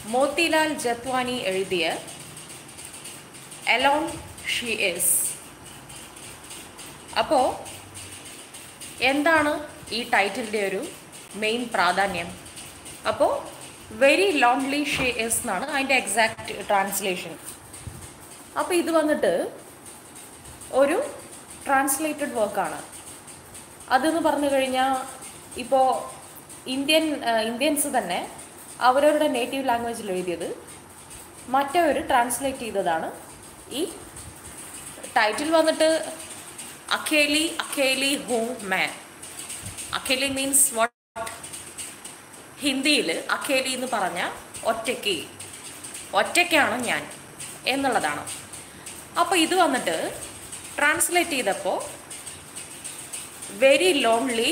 മോത്തിലാൽ ജത്വാനി എഴുതിയ Elon she is അപ്പോൾ എന്താണ് ഈ ടൈറ്റിലിൻ്റെ ഒരു മെയിൻ പ്രാധാന്യം അപ്പോൾ വെരി ലോൺലി ഷീ ഈസ് എന്നാണ് അതിൻ്റെ എക്സാക്റ്റ് ട്രാൻസ്ലേഷൻ അപ്പോൾ ഇത് വന്നിട്ട് ഒരു ട്രാൻസ്ലേറ്റഡ് വർക്കാണ് അതെന്ന് പറഞ്ഞു കഴിഞ്ഞാൽ ഇപ്പോൾ ഇന്ത്യൻ ഇന്ത്യൻസ് തന്നെ അവരവരുടെ നേറ്റീവ് ലാംഗ്വേജിൽ എഴുതിയത് മറ്റവർ ട്രാൻസ്ലേറ്റ് ചെയ്തതാണ് ഈ ടൈറ്റിൽ വന്നിട്ട് അഖേലി അഖേലി ഹൂ മാൻ അഖേലി മീൻസ് വാട്ട് ഹിന്ദിയിൽ അഖേലി എന്ന് പറഞ്ഞ ഒറ്റയ്ക്ക് ഒറ്റയ്ക്കാണ് ഞാൻ എന്നുള്ളതാണ് അപ്പോൾ ഇത് വന്നിട്ട് ട്രാൻസ്ലേറ്റ് ചെയ്തപ്പോൾ വെരി ലോൺലി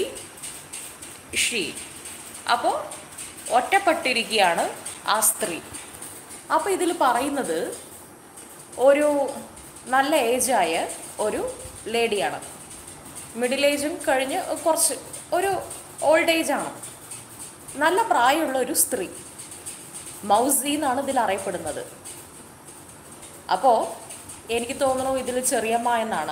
ഷീ അപ്പോൾ ഒറ്റപ്പെട്ടിരിക്കുകയാണ് ആ സ്ത്രീ അപ്പോൾ ഇതിൽ പറയുന്നത് ഒരു നല്ല ഏജായ ഒരു ലേഡിയാണ് മിഡിൽ ഏജും കഴിഞ്ഞ് കുറച്ച് ഒരു ഓൾഡ് ഏജ് ആണ് നല്ല പ്രായമുള്ള ഒരു സ്ത്രീ മൗസി എന്നാണ് ഇതിൽ അറിയപ്പെടുന്നത് അപ്പോൾ എനിക്ക് തോന്നുന്നു ഇതിൽ ചെറിയമ്മ എന്നാണ്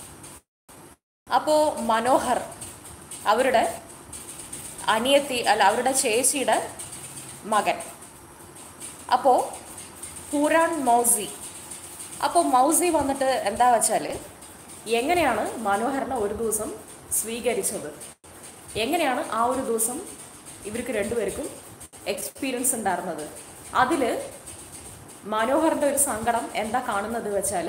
അപ്പോൾ മനോഹർ അവരുടെ അനിയത്തി അല്ല അവരുടെ ചേച്ചിയുടെ മകൻ അപ്പോൾ ഹൂറാൻ മൗസി അപ്പോൾ മൗസി വന്നിട്ട് എന്താ വെച്ചാൽ എങ്ങനെയാണ് മനോഹരനെ ഒരു ദിവസം സ്വീകരിച്ചത് എങ്ങനെയാണ് ആ ഒരു ദിവസം ഇവർക്ക് രണ്ടുപേർക്കും എക്സ്പീരിയൻസ് ഉണ്ടായിരുന്നത് അതിൽ മനോഹറിൻ്റെ ഒരു സങ്കടം എന്താ കാണുന്നത് വെച്ചാൽ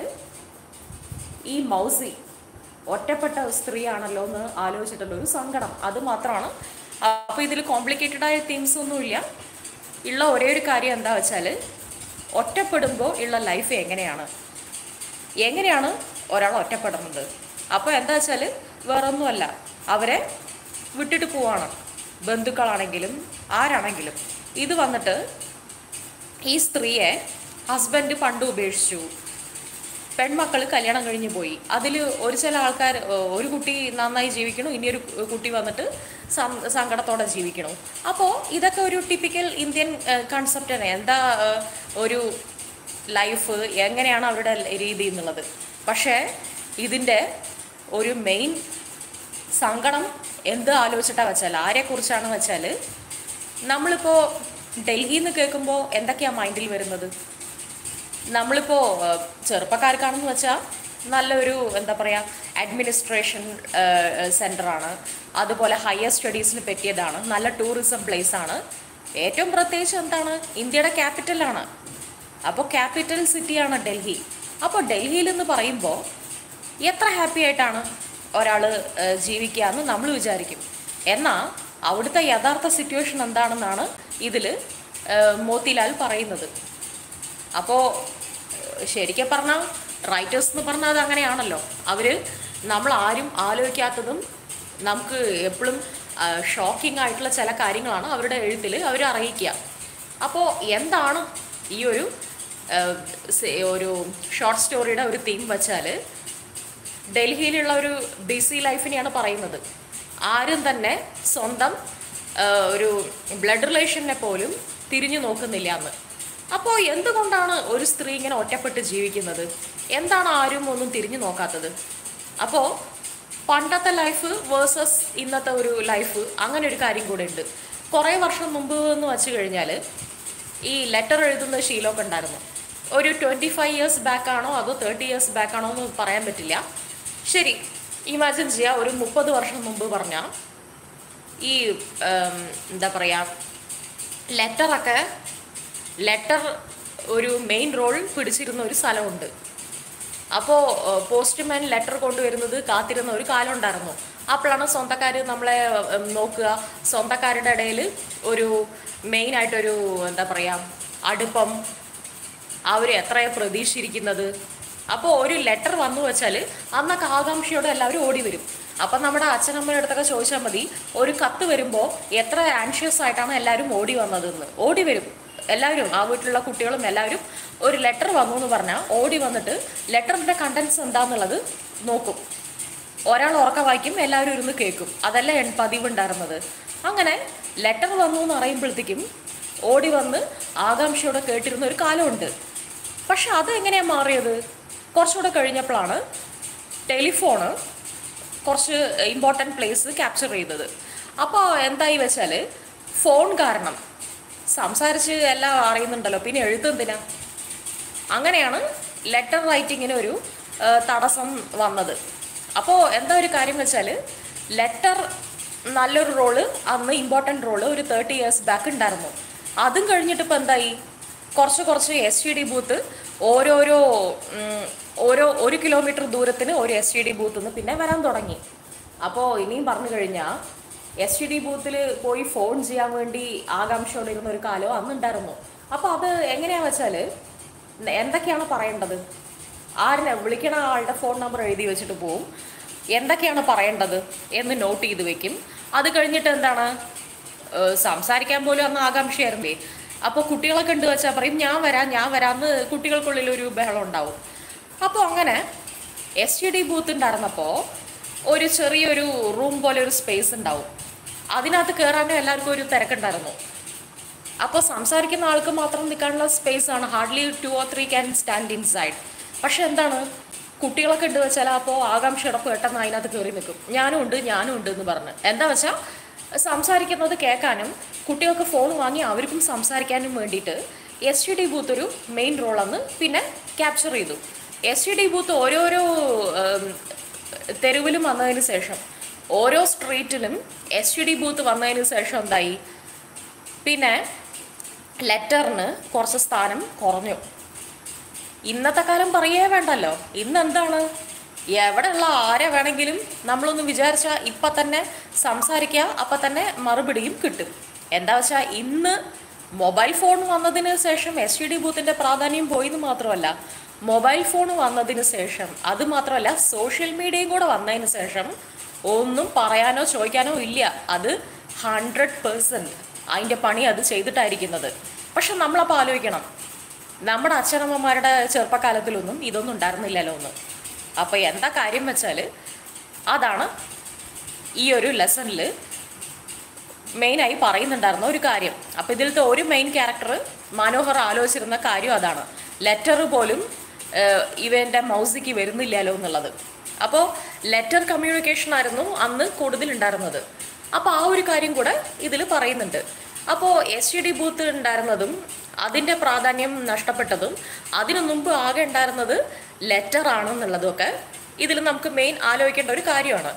ഈ മൗസി ഒറ്റപ്പെട്ട സ്ത്രീയാണല്ലോ എന്ന് ആലോചിച്ചിട്ടുള്ള ഒരു സങ്കടം അത് മാത്രമാണ് അപ്പോൾ ഇതിൽ കോംപ്ലിക്കേറ്റഡ് ആയ തീംസ് ഒന്നുമില്ല ഉള്ള ഒരേ ഒരു കാര്യം എന്താ വെച്ചാൽ ഒറ്റപ്പെടുമ്പോൾ ഉള്ള ലൈഫ് എങ്ങനെയാണ് എങ്ങനെയാണ് ഒരാൾ ഒറ്റപ്പെടുന്നത് അപ്പോൾ എന്താ വെച്ചാൽ വേറൊന്നുമല്ല അവരെ വിട്ടിട്ട് പോവാണ് ബന്ധുക്കളാണെങ്കിലും ആരാണെങ്കിലും ഇത് വന്നിട്ട് ഈ സ്ത്രീയെ ഹസ്ബൻഡ് പണ്ട് ഉപേക്ഷിച്ചു പെൺമക്കൾ കല്യാണം കഴിഞ്ഞ് പോയി അതിൽ ഒരു ചില ആൾക്കാർ ഒരു കുട്ടി നന്നായി ജീവിക്കണു ഇനിയൊരു കുട്ടി വന്നിട്ട് സം- സങ്കടത്തോടെ ജീവിക്കണു അപ്പോൾ ഇതൊക്കെ ഒരു ടിപ്പിക്കൽ ഇന്ത്യൻ കൺസെപ്റ്റാണ് എന്താ ഏഹ്, ഒരു ലൈഫ് എങ്ങനെയാണ് അവരുടെ രീതി എന്നുള്ളത് പക്ഷേ ഇതിൻ്റെ ഒരു മെയിൻ സങ്കടം എന്ത് ആലോചിച്ചിട്ടാണ് വെച്ചാൽ ആരെക്കുറിച്ചാണ് വെച്ചാൽ നമ്മളിപ്പോൾ ഡൽഹിയിൽ നിന്ന് കേൾക്കുമ്പോൾ എന്തൊക്കെയാണ് മൈൻഡിൽ വരുന്നത് നമ്മളിപ്പോൾ ചെറുപ്പക്കാർക്കാണെന്ന് വെച്ചാൽ നല്ലൊരു എന്താ പറയുക അഡ്മിനിസ്ട്രേഷൻ സെൻ്ററാണ് അതുപോലെ ഹയർ സ്റ്റഡീസിന് പറ്റിയതാണ് നല്ല ടൂറിസം പ്ലേസ് ആണ് ഏറ്റവും പ്രത്യേകിച്ച് എന്താണ് ഇന്ത്യയുടെ ക്യാപിറ്റലാണ് അപ്പോൾ ക്യാപിറ്റൽ സിറ്റിയാണ് ഡൽഹി അപ്പോൾ ഡൽഹിയിൽ എന്ന് പറയുമ്പോൾ എത്ര ഹാപ്പി ആയിട്ടാണ് ഒരാൾ ജീവിക്കുക എന്ന് നമ്മൾ വിചാരിക്കും എന്നാൽ അവിടുത്തെ യഥാർത്ഥ സിറ്റുവേഷൻ എന്താണെന്നാണ് ഇതിൽ മോത്തിലാൽ പറയുന്നത് അപ്പോൾ ശരിക്കും പറഞ്ഞാൽ റൈറ്റേഴ്സ് എന്ന് പറഞ്ഞാൽ അത് അങ്ങനെയാണല്ലോ അവർ നമ്മൾ ആരും ആലോചിക്കാത്തതും നമുക്ക് എപ്പോഴും ഷോക്കിംഗ് ആയിട്ടുള്ള ചില കാര്യങ്ങളാണ് അവരുടെ എഴുത്തിൽ അവർ അറിയിക്കുക അപ്പോൾ എന്താണ് ഈ ഒരു ആ, സെ- ഒരു ഷോർട്ട് സ്റ്റോറിയുടെ ഒരു തീം വെച്ചാൽ ഡൽഹിയിലുള്ള ഒരു ബിസി ലൈഫിനെയാണ് പറയുന്നത് ആരും തന്നെ സ്വന്തം ആ, ഒരു ബ്ലഡ് റിലേഷനെ പോലും തിരിഞ്ഞു നോക്കുന്നില്ല എന്ന് അപ്പോൾ എന്തുകൊണ്ടാണ് ഒരു സ്ത്രീ ഇങ്ങനെ ഒറ്റപ്പെട്ട് ജീവിക്കുന്നത് എന്താണ് ആരും ഒന്നും തിരിഞ്ഞു നോക്കാത്തത് അപ്പോൾ പണ്ടത്തെ ലൈഫ് വേഴ്സസ് ഇന്നത്തെ ഒരു ലൈഫ് അങ്ങനെ ഒരു കാര്യം കൂടെ ഉണ്ട് കുറേ വർഷം മുമ്പ് എന്ന് വെച്ച് കഴിഞ്ഞാൽ ഈ ലെറ്റർ എഴുതുന്ന ശീലമൊക്കെ ഉണ്ടായിരുന്നു ഒരു ട്വൻറ്റി ഫൈവ് ഇയേഴ്സ് ബാക്ക് ആണോ അതോ തേർട്ടി ഇയേഴ്സ് ബാക്ക് ആണോ എന്ന് പറയാൻ പറ്റില്ല ശരി ഇമാജിൻ ചെയ്യുക ഒരു മുപ്പത് വർഷം മുമ്പ് പറഞ്ഞാൽ ഈ ഉം, എന്താ പറയുക ലെറ്ററൊക്കെ ലെറ്റർ ഒരു മെയിൻ റോൾ പിടിച്ചിരുന്ന ഒരു സ്ഥലമുണ്ട് അപ്പോൾ പോസ്റ്റ്മാൻ ലെറ്റർ കൊണ്ടുവരുന്നത് കാത്തിരുന്ന ഒരു കാലം ഉണ്ടായിരുന്നു അപ്പോഴാണ് സ്വന്തക്കാർ നമ്മളെ ഉം, നോക്കുക സ്വന്തക്കാരുടെ ഇടയിൽ ഒരു മെയിനായിട്ടൊരു എന്താ പറയുക അടുപ്പം അവർ എത്രയാണ് പ്രതീക്ഷിച്ചിരിക്കുന്നത് അപ്പോൾ ഒരു ലെറ്റർ വന്നു വെച്ചാൽ അന്നൊക്കെ ആകാംക്ഷയോടെ എല്ലാവരും ഓടി വരും അപ്പം നമ്മുടെ അച്ഛനമ്മയുടെ അടുത്തൊക്കെ ചോദിച്ചാൽ മതി ഒരു കത്ത് വരുമ്പോൾ എത്ര ആൻഷ്യസ് ആയിട്ടാണ് എല്ലാവരും ഓടി വന്നതെന്ന് ഓടി വരും എല്ലാവരും ആ വീട്ടിലുള്ള കുട്ടികളും എല്ലാവരും ഒരു ലെറ്റർ വന്നു എന്ന് പറഞ്ഞാൽ ഓടി വന്നിട്ട് ലെറ്ററിൻ്റെ കണ്ടൻസ് എന്താണെന്നുള്ളത് നോക്കും ഒരാൾ ഉറക്കം വായിക്കും എല്ലാവരും ഇരുന്ന് കേൾക്കും അതല്ല എൻ പതിവുണ്ടായിരുന്നത് അങ്ങനെ ലെറ്റർ വന്നു എന്ന് അറിയുമ്പോഴത്തേക്കും ഓടി വന്ന് ആകാംക്ഷയോടെ കേട്ടിരുന്ന ഒരു കാലമുണ്ട് പക്ഷെ അതെങ്ങനെയാണ് മാറിയത് കുറച്ചുകൂടെ കഴിഞ്ഞപ്പോഴാണ് ടെലിഫോണ് കുറച്ച് ഇമ്പോർട്ടൻറ്റ് പ്ലേസ് ക്യാപ്ചർ ചെയ്തത് അപ്പോൾ എന്തായി വെച്ചാൽ ഫോൺ കാരണം സംസാരിച്ച് എല്ലാം അറിയുന്നുണ്ടല്ലോ പിന്നെ എഴുത്തെന്തിനാ അങ്ങനെയാണ് ലെറ്റർ റൈറ്റിങ്ങിന് ഒരു ആ, തടസ്സം വന്നത് അപ്പോൾ എന്താ ഒരു കാര്യം വെച്ചാൽ ലെറ്റർ നല്ലൊരു റോള് അന്ന് ഇമ്പോർട്ടൻ്റ് റോള് ഒരു തേർട്ടി ഇയേഴ്സ് ബാക്ക് ഉണ്ടായിരുന്നു അതും കഴിഞ്ഞിട്ട് ഇപ്പോൾ എന്തായി കുറച്ച് കുറച്ച് എസ് ടി ഡി ബൂത്ത് ഓരോരോ ഉം, ഓരോ ഒരു കിലോമീറ്റർ ദൂരത്തിന് ഒരു എസ് ടി ഡി ബൂത്ത് നിന്ന് പിന്നെ വരാൻ തുടങ്ങി അപ്പോൾ ഇനിയും പറഞ്ഞു കഴിഞ്ഞാൽ എസ് ടി ഡി ബൂത്തിൽ പോയി ഫോൺ ചെയ്യാൻ വേണ്ടി ആകാംക്ഷയോടെ ഇരുന്ന ഒരു കാലം അന്നുണ്ടായിരുന്നു അപ്പോൾ അത് എങ്ങനെയാണെന്ന് വെച്ചാൽ എന്തൊക്കെയാണ് പറയേണ്ടത് ആരിനെ വിളിക്കണ ആളുടെ ഫോൺ നമ്പർ എഴുതി വെച്ചിട്ട് പോവും എന്തൊക്കെയാണ് പറയേണ്ടത് എന്ന് നോട്ട് ചെയ്ത് വെക്കും അത് കഴിഞ്ഞിട്ട് എന്താണ് ഏഹ് സംസാരിക്കാൻ പോലും അന്ന് ആകാംക്ഷയായിരുന്നേ അപ്പോൾ കുട്ടികളൊക്കെ ഉണ്ട് വെച്ചാൽ പറയും ഞാൻ വരാം ഞാൻ വരാമെന്ന് കുട്ടികൾക്കുള്ളിൽ ഒരു ബഹളം ഉണ്ടാവും അപ്പോൾ അങ്ങനെ എസ് ടി ഡി ബൂത്ത് ഉണ്ടായിരുന്നപ്പോൾ ഒരു ചെറിയൊരു റൂം പോലെ ഒരു സ്പേസ് ഉണ്ടാവും അതിനകത്ത് കയറാനും എല്ലാവർക്കും ഒരു തിരക്കുണ്ടായിരുന്നു അപ്പോൾ സംസാരിക്കുന്ന ആൾക്ക് മാത്രം നിൽക്കാനുള്ള സ്പേസ് ആണ് hardly two or three can stand inside പക്ഷെ എന്താണ് കുട്ടികളൊക്കെ ഉണ്ട് വെച്ചാൽ അപ്പോൾ ആകാംക്ഷയുടെ പെട്ടെന്ന് അതിനകത്ത് കയറി നിൽക്കും ഞാനും ഉണ്ട് ഞാനും ഉണ്ട് എന്ന് പറഞ്ഞ് എന്താ വെച്ചാൽ സംസാരിക്കുന്നത് കേൾക്കാനും കുട്ടികൾക്ക് ഫോൺ വാങ്ങി അവർക്കും സംസാരിക്കാനും വേണ്ടിയിട്ട് എസ് ടി ഡി ബൂത്ത് ഒരു മെയിൻ റോളെന്ന് പിന്നെ ക്യാപ്ചർ ചെയ്തു എസ് ടി ഡി ബൂത്ത് ഓരോരോ ഉം, തെരുവിലും വന്നതിന് ശേഷം ഓരോ സ്ട്രീറ്റിലും എസ് ടി ഡി ബൂത്ത് വന്നതിന് ശേഷം എന്തായി പിന്നെ ലെറ്ററിന് കുറച്ച് സ്ഥാനം കുറഞ്ഞു ഇന്നത്തെ കാലം പറയേ വേണ്ടല്ലോ ഇന്ന് എന്താണ് എവിടെയുള്ള ആരെ വേണമെങ്കിലും നമ്മളൊന്ന് വിചാരിച്ചാൽ ഇപ്പം തന്നെ സംസാരിക്കുക അപ്പം തന്നെ മറുപടിയും കിട്ടും എന്താ വെച്ചാൽ ഇന്ന് മൊബൈൽ ഫോൺ വന്നതിന് ശേഷം എസ് ടി ഡി ബൂത്തിൻ്റെ പ്രാധാന്യം പോയെന്ന് മാത്രമല്ല മൊബൈൽ ഫോൺ വന്നതിന് ശേഷം അത് മാത്രമല്ല സോഷ്യൽ മീഡിയയും കൂടെ വന്നതിന് ശേഷം ഒന്നും പറയാനോ ചോദിക്കാനോ ഇല്ല അത് ഹൺഡ്രഡ് പേഴ്സൻറ്റ് അതിൻ്റെ പണി അത് ചെയ്തിട്ടായിരിക്കുന്നത് പക്ഷെ നമ്മളപ്പോൾ ആലോചിക്കണം നമ്മുടെ അച്ഛനമ്മമാരുടെ ചെറുപ്പകാലത്തിലൊന്നും ഇതൊന്നും ഉണ്ടായിരുന്നില്ലല്ലോ ഒന്ന് അപ്പോൾ എന്താ കാര്യം വെച്ചാൽ അതാണ് ഈ ഒരു ലെസണിൽ മെയിനായി പറയുന്നുണ്ടായിരുന്ന ഒരു കാര്യം അപ്പോൾ ഇതിലത്തെ ഒരു മെയിൻ ക്യാരക്ടർ മനോഹർ ആലോചിച്ചിരുന്ന കാര്യം അതാണ് ലെറ്റർ പോലും ഏഹ്, ഇവൻ്റെ മൗസിക്ക് വരുന്നില്ലല്ലോ എന്നുള്ളത് അപ്പോൾ ലെറ്റർ കമ്മ്യൂണിക്കേഷൻ ആയിരുന്നു അന്ന് കൂടുതലുണ്ടായിരുന്നത് അപ്പോൾ ആ ഒരു കാര്യം കൂടെ ഇതിൽ പറയുന്നുണ്ട് അപ്പോൾ എസ് ടി ഡി ബൂത്ത് ഉണ്ടായിരുന്നതും അതിൻ്റെ പ്രാധാന്യം നഷ്ടപ്പെട്ടതും അതിനു മുമ്പ് ആകെ ഉണ്ടായിരുന്നത് ലെറ്റർ ആണെന്നുള്ളതൊക്കെ ഇതിൽ നമുക്ക് മെയിൻ ആലോചിക്കേണ്ട ഒരു കാര്യമാണ്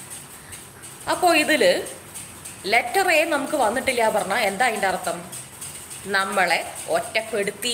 അപ്പോൾ ഇതിൽ ലെറ്റർ എ നമുക്ക് വന്നിട്ടില്ല പറഞ്ഞാൽ എന്താ അതിൻ്റെ അർത്ഥം നമ്മളെ ഒറ്റപ്പെടുത്തി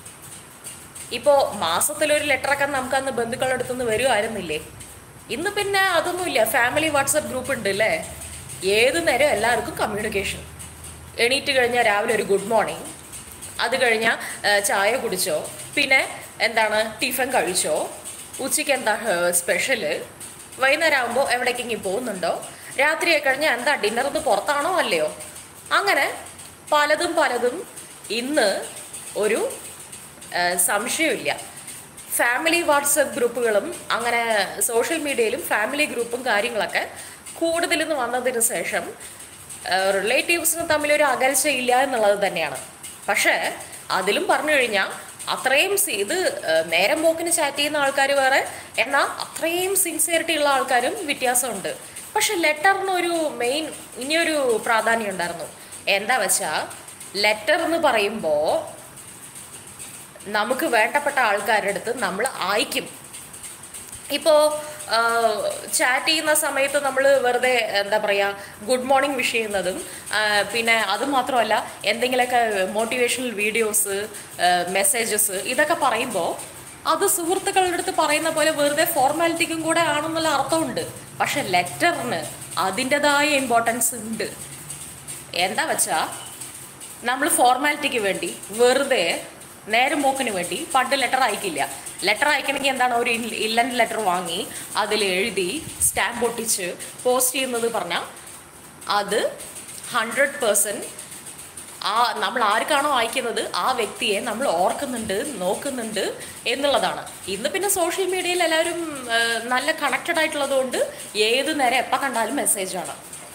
ഇപ്പോൾ മാസത്തിലൊരു ലെറ്ററൊക്കെ നമുക്ക് അന്ന് ബന്ധുക്കളുടെ അടുത്തുനിന്ന് വരുമായിരുന്നില്ലേ ഇന്ന് പിന്നെ അതൊന്നുമില്ല ഫാമിലി വാട്സപ്പ് ഗ്രൂപ്പ് ഉണ്ട് അല്ലേ ഏത് നേരം എല്ലാവർക്കും കമ്മ്യൂണിക്കേഷൻ എണീറ്റ് കഴിഞ്ഞാൽ രാവിലെ ഒരു ഗുഡ് മോർണിംഗ് അത് കഴിഞ്ഞാൽ ചായ കുടിച്ചോ പിന്നെ എന്താണ് ടിഫൻ കഴിച്ചോ ഉച്ചയ്ക്ക് എന്താ സ്പെഷ്യല് വൈകുന്നേരം ആകുമ്പോൾ എവിടേക്കെങ്കിലും പോകുന്നുണ്ടോ രാത്രിയായി കഴിഞ്ഞാൽ എന്താ ഡിന്നർ ഇത് പുറത്താണോ അല്ലയോ അങ്ങനെ പലതും പലതും ഇന്ന് ഒരു ആ, സംശയമില്ല ഫാമിലി വാട്സപ്പ് ഗ്രൂപ്പുകളും അങ്ങനെ സോഷ്യൽ മീഡിയയിലും ഫാമിലി ഗ്രൂപ്പും കാര്യങ്ങളൊക്കെ കൂടുതലെന്ന് വന്നതിന് ശേഷം റിലേറ്റീവ്സിന് തമ്മിലൊരു അകൽച്ചയില്ല എന്നുള്ളത് തന്നെയാണ് പക്ഷേ അതിലും പറഞ്ഞു കഴിഞ്ഞാൽ അത്രയും സി- ഇത് ആ, നേരം പോക്കിന് ചാറ്റ് ചെയ്യുന്ന ആൾക്കാർ വേറെ എന്നാൽ അത്രയും സിൻസിയറിറ്റി ഉള്ള ആൾക്കാരും വ്യത്യാസമുണ്ട് പക്ഷെ ലെറ്ററിന് ഒരു മെയിൻ ഇനിയൊരു പ്രാധാന്യം ഉണ്ടായിരുന്നു എന്താ വെച്ചാൽ ലെറ്റർ എന്ന് പറയുമ്പോൾ നമുക്ക് വേണ്ടപ്പെട്ട ആൾക്കാരുടെ അടുത്ത് നമ്മൾ അയക്കും ഇപ്പോൾ ചാറ്റ് ചെയ്യുന്ന സമയത്ത് നമ്മൾ വെറുതെ എന്താ പറയുക ഗുഡ് മോർണിംഗ് വിഷ് ചെയ്യുന്നതും ആ, പിന്നെ അത് മാത്രമല്ല എന്തെങ്കിലുമൊക്കെ മോട്ടിവേഷണൽ വീഡിയോസ് മെസ്സേജസ് ഇതൊക്കെ പറയുമ്പോൾ അത് സുഹൃത്തുക്കളുടെ അടുത്ത് പറയുന്ന പോലെ വെറുതെ ഫോർമാലിറ്റിക്കും കൂടെ ആണെന്നുള്ള അർത്ഥമുണ്ട് പക്ഷെ ലെറ്ററിന് അതിൻ്റെതായ ഇമ്പോർട്ടൻസ് ഉണ്ട് എന്താ വെച്ചാൽ നമ്മൾ ഫോർമാലിറ്റിക്ക് വേണ്ടി വെറുതെ നേരം പോക്കിന് വേണ്ടി പണ്ട് ലെറ്റർ അയക്കില്ല ലെറ്റർ അയക്കണമെങ്കിൽ എന്താണ് ഒരു ഇല്ലൻ ലെറ്റർ വാങ്ങി അതിൽ എഴുതി സ്റ്റാമ്പ് ഒട്ടിച്ച് പോസ്റ്റ് ചെയ്യുന്നത് പറഞ്ഞാൽ അത് ഹൺഡ്രഡ് പേഴ്സൻറ്റ് ആ നമ്മൾ ആർക്കാണോ അയക്കുന്നത് ആ വ്യക്തിയെ നമ്മൾ ഓർക്കുന്നുണ്ട് നോക്കുന്നുണ്ട് എന്നുള്ളതാണ് ഇന്ന് പിന്നെ സോഷ്യൽ മീഡിയയിൽ എല്ലാവരും ആ, നല്ല കണക്റ്റഡ് ആയിട്ടുള്ളത് കൊണ്ട് ഏത് നേരം എപ്പോൾ കണ്ടാലും മെസ്സേജാണ്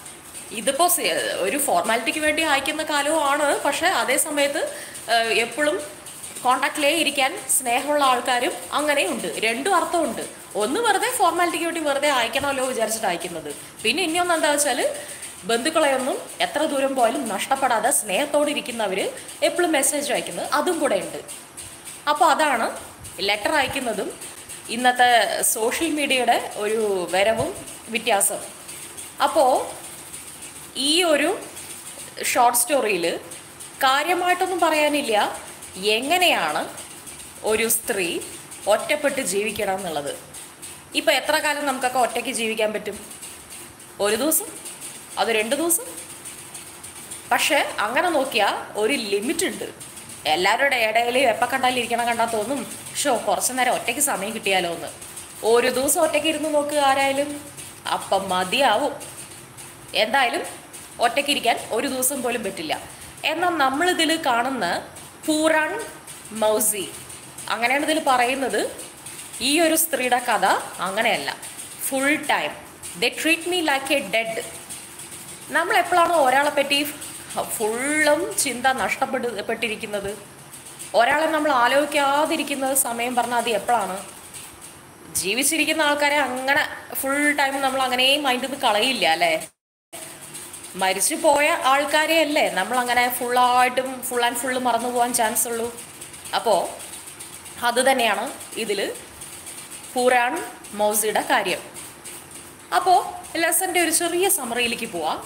ഇതിപ്പോൾ ഒരു ഫോർമാലിറ്റിക്ക് വേണ്ടി അയക്കുന്ന കാലവും ആണ് പക്ഷേ അതേ സമയത്ത് എപ്പോഴും കോണ്ടാക്റ്റിലേ ഇരിക്കാൻ സ്നേഹമുള്ള ആൾക്കാരും അങ്ങനെയുണ്ട് രണ്ടും അർത്ഥമുണ്ട് ഒന്ന് വെറുതെ ഫോർമാലിറ്റിക്ക് വേണ്ടി വെറുതെ അയക്കണമല്ലോ വിചാരിച്ചിട്ട് അയക്കുന്നത് പിന്നെ ഇനിയൊന്നും എന്താ വെച്ചാൽ ബന്ധുക്കളെയൊന്നും എത്ര ദൂരം പോയാലും നഷ്ടപ്പെടാതെ സ്നേഹത്തോടെ ഇരിക്കുന്നവർ എപ്പോഴും മെസ്സേജ് അയക്കുന്നത് അതും കൂടെ ഉണ്ട് അപ്പോൾ അതാണ് ലെറ്റർ അയക്കുന്നതും ഇന്നത്തെ സോഷ്യൽ മീഡിയയുടെ ഒരു വരവും വ്യത്യാസം അപ്പോൾ ഈ ഒരു ഷോർട്ട് സ്റ്റോറിയിൽ കാര്യമായിട്ടൊന്നും പറയാനില്ല എങ്ങനെയാണ് ഒരു സ്ത്രീ ഒറ്റപ്പെട്ട് ജീവിക്കണം എന്നുള്ളത് ഇപ്പം എത്ര കാലം നമുക്കൊക്കെ ഒറ്റയ്ക്ക് ജീവിക്കാൻ പറ്റും ഒരു ദിവസം അത് രണ്ട് ദിവസം പക്ഷേ അങ്ങനെ നോക്കിയാൽ ഒരു ലിമിറ്റ് ഉണ്ട് എല്ലാവരുടെ ഇടയിൽ എപ്പോൾ കണ്ടാലും ഇരിക്കണം കണ്ടാൽ തോന്നും ഷോ കുറച്ച് നേരം ഒറ്റയ്ക്ക് സമയം കിട്ടിയാലോ എന്ന് ഒരു ദിവസം ഒറ്റയ്ക്ക് ഇരുന്ന് നോക്കുക ആരായാലും അപ്പം മതിയാവും എന്തായാലും ഒറ്റയ്ക്ക് ഇരിക്കാൻ ഒരു ദിവസം പോലും പറ്റില്ല എന്നാൽ നമ്മളിതിൽ കാണുന്ന പൂറാൻ മൗസി അങ്ങനെയാണ് ഇതിൽ പറയുന്നത് ഈ ഒരു സ്ത്രീയുടെ കഥ അങ്ങനെയല്ല full time the treat me like a dead നമ്മൾ എപ്പോഴാണോ ഒരാളെ പറ്റി ഫുള്ളും ചിന്ത നഷ്ടപ്പെട്ടിരിക്കുന്നത് ഒരാളെ നമ്മൾ ആലോചിക്കാതിരിക്കുന്നത് സമയം പറഞ്ഞാൽ അത് എപ്പോഴാണ് ജീവിച്ചിരിക്കുന്ന ആൾക്കാരെ അങ്ങനെ ഫുൾ ടൈം നമ്മൾ അങ്ങനെ മൈൻഡിൽ നിന്ന് കളയില്ല അല്ലേ മരിച്ചു പോയ ആൾക്കാരെ അല്ലേ നമ്മൾ അങ്ങനെ ഫുള്ളായിട്ടും ഫുൾ ആൻഡ് ഫുള്ള് മറന്നു പോകാൻ ചാൻസ് ഉള്ളൂ അപ്പോൾ അത് തന്നെയാണ് ഇതിൽ പൂരാൺ മൗസിയുടെ കാര്യം അപ്പോൾ ലെസൻ്റെ ഒരു ചെറിയ സമറിയിലേക്ക് പോവാം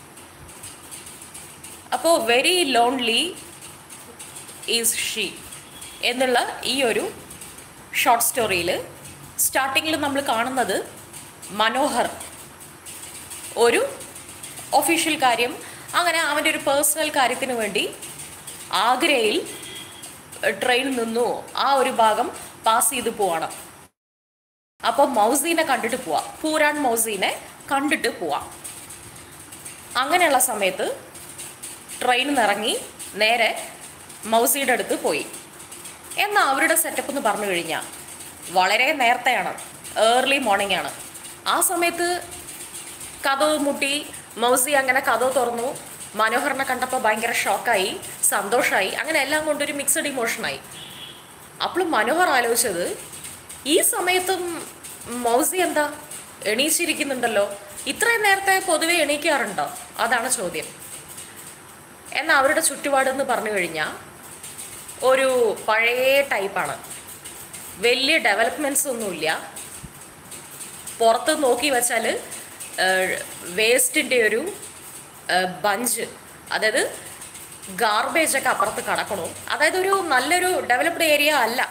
അപ്പോൾ വെരി ലോൺലി ഈസ് ഷീ എന്നുള്ള ഈ ഒരു ഷോർട്ട് സ്റ്റോറിയിൽ സ്റ്റാർട്ടിങ്ങിൽ നമ്മൾ കാണുന്നത് മനോഹർ ഒരു ഒഫീഷ്യൽ കാര്യം അങ്ങനെ അവൻ്റെ ഒരു പേഴ്സണൽ കാര്യത്തിന് വേണ്ടി ആഗ്രയിൽ ട്രെയിൻ നിന്നു ആ ഒരു ഭാഗം പാസ് ചെയ്ത് പോവാണ് അപ്പോൾ മൗസീനെ കണ്ടിട്ട് പോവാം പൂരാൻ മൗസീനെ കണ്ടിട്ട് പോവാം അങ്ങനെയുള്ള സമയത്ത് ട്രെയിൻ നിറങ്ങി നേരെ മൗസിയുടെ അടുത്ത് പോയി എന്നാൽ അവരുടെ സെറ്റപ്പ് എന്ന് പറഞ്ഞു കഴിഞ്ഞാൽ വളരെ നേരത്തെയാണ് ഏർലി മോർണിംഗ് ആണ് ആ സമയത്ത് കഥവ് മുട്ടി മൗസി അങ്ങനെ കഥവ് തുറന്നു മനോഹറിനെ കണ്ടപ്പോൾ ഭയങ്കര ഷോക്കായി സന്തോഷമായി അങ്ങനെ എല്ലാം കൊണ്ടൊരു മിക്സഡ് ഇമോഷനായി അപ്പോൾ മനോഹർ ആലോചിച്ചത് ഈ സമയത്തും മൗസി എന്താ എണീച്ചിരിക്കുന്നുണ്ടല്ലോ ഇത്രയും നേരത്തെ പൊതുവെ എണീക്കാറുണ്ടോ അതാണ് ചോദ്യം എന്നാൽ അവരുടെ ചുറ്റുപാടെന്ന് പറഞ്ഞു കഴിഞ്ഞാൽ ഒരു പഴയ ടൈപ്പാണ് വലിയ ഡെവലപ്മെൻറ്റ്സ് ഒന്നുമില്ല പുറത്ത് നോക്കി വെച്ചാൽ വേസ്റ്റിൻ്റെ ഒരു ബഞ്ച് അതായത് ഗാർബേജ് ഒക്കെ അപ്പുറത്ത് കിടക്കണു അതായത് ഒരു നല്ലൊരു ഡെവലപ്ഡ് ഏരിയ അല്ല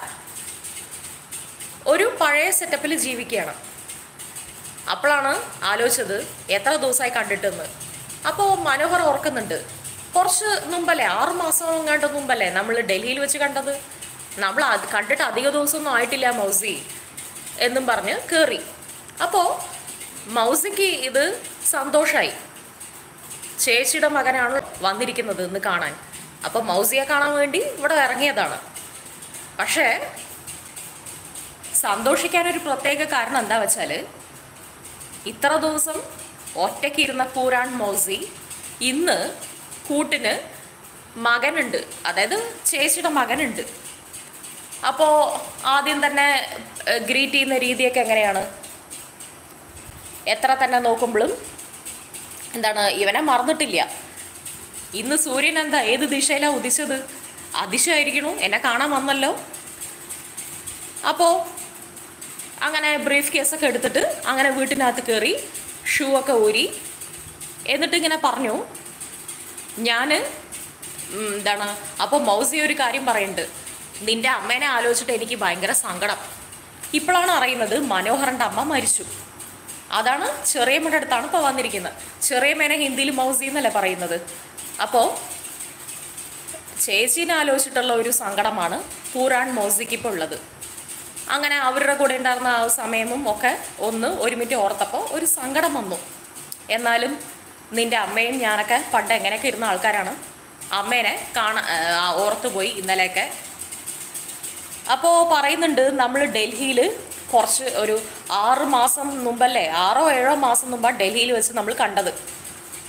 ഒരു പഴയ സെറ്റപ്പിൽ ജീവിക്കുകയാണ് അപ്പോഴാണ് ആലോചിച്ചത് എത്ര ദിവസമായി കണ്ടിട്ടെന്ന് അപ്പോൾ മനോഹർ ഓർക്കുന്നുണ്ട് കുറച്ച് മുമ്പല്ലേ ആറ് മാസം കണ്ട മുമ്പല്ലേ നമ്മൾ ഡൽഹിയിൽ വെച്ച് കണ്ടത് നമ്മൾ അത് കണ്ടിട്ട് അധിക ദിവസമൊന്നും ആയിട്ടില്ല മൗസി എന്നും പറഞ്ഞ് കയറി അപ്പോൾ മൗസിക്ക് ഇത് സന്തോഷമായി ചേച്ചിയുടെ മകനാണ് വന്നിരിക്കുന്നത് ഇന്ന് കാണാൻ അപ്പോൾ മൗസിയെ കാണാൻ വേണ്ടി ഇവിടെ ഇറങ്ങിയതാണ് പക്ഷേ സന്തോഷിക്കാനൊരു പ്രത്യേക കാരണം എന്താ വെച്ചാൽ ഇത്ര ദിവസം ഒറ്റയ്ക്ക് ഇരുന്ന പൂരാൺ മൗസി ഇന്ന് കൂട്ടിന് മകനുണ്ട് അതായത് ചേച്ചിയുടെ മകനുണ്ട് അപ്പോൾ ആദ്യം തന്നെ ഗ്രീറ്റ് ചെയ്യുന്ന രീതിയൊക്കെ എങ്ങനെയാണ് എത്ര തന്നെ നോക്കുമ്പോഴും എന്താണ് ഇവനെ മറന്നിട്ടില്ല ഇന്ന് സൂര്യൻ എന്താ ഏത് ദിശയിലാണ് ഉദിച്ചത് അതിശയായിരിക്കണു എന്നെ കാണാൻ വന്നല്ലോ അപ്പോൾ അങ്ങനെ ബ്രീഫ് കേസൊക്കെ എടുത്തിട്ട് അങ്ങനെ വീട്ടിനകത്ത് കയറി ഷൂ ഒക്കെ ഊരി എന്നിട്ട് ഇങ്ങനെ പറഞ്ഞു ഞാൻ എന്താണ് അപ്പോൾ മൗസി ഒരു കാര്യം പറയുന്നുണ്ട് നിന്റെ അമ്മേനെ ആലോചിച്ചിട്ട് എനിക്ക് ഭയങ്കര സങ്കടം ഇപ്പോഴാണ് അറിയുന്നത് മനോഹറിൻ്റെ അമ്മ മരിച്ചു അതാണ് ചെറിയമ്മയുടെ അടുത്താണ് ഇപ്പോൾ വന്നിരിക്കുന്നത് ചെറിയമ്മേനെ ഹിന്ദിയിൽ മൗസി എന്നല്ലേ പറയുന്നത് അപ്പോൾ ചേച്ചീനെ ആലോചിച്ചിട്ടുള്ള ഒരു സങ്കടമാണ് പൂരാൺ മൗസിക്ക് ഇപ്പോൾ ഉള്ളത് അങ്ങനെ അവരുടെ കൂടെ ഉണ്ടായിരുന്ന ആ സമയവും ഒക്കെ ഒന്ന് ഒരുമിച്ച് ഓർത്തപ്പോൾ ഒരു സങ്കടം വന്നു എന്നാലും നിൻ്റെ അമ്മയും ഞാനൊക്കെ പണ്ട് എങ്ങനെയൊക്കെ ഇരുന്ന ആൾക്കാരാണ് അമ്മേനെ കാണാൻ ഓർത്തു പോയി ഇന്നലെയൊക്കെ അപ്പോൾ പറയുന്നുണ്ട് നമ്മൾ ഡൽഹിയിൽ കുറച്ച് ഒരു ആറ് മാസം മുമ്പല്ലേ ആറോ ഏഴോ മാസം മുമ്പാണ് ഡൽഹിയിൽ വെച്ച് നമ്മൾ കണ്ടത്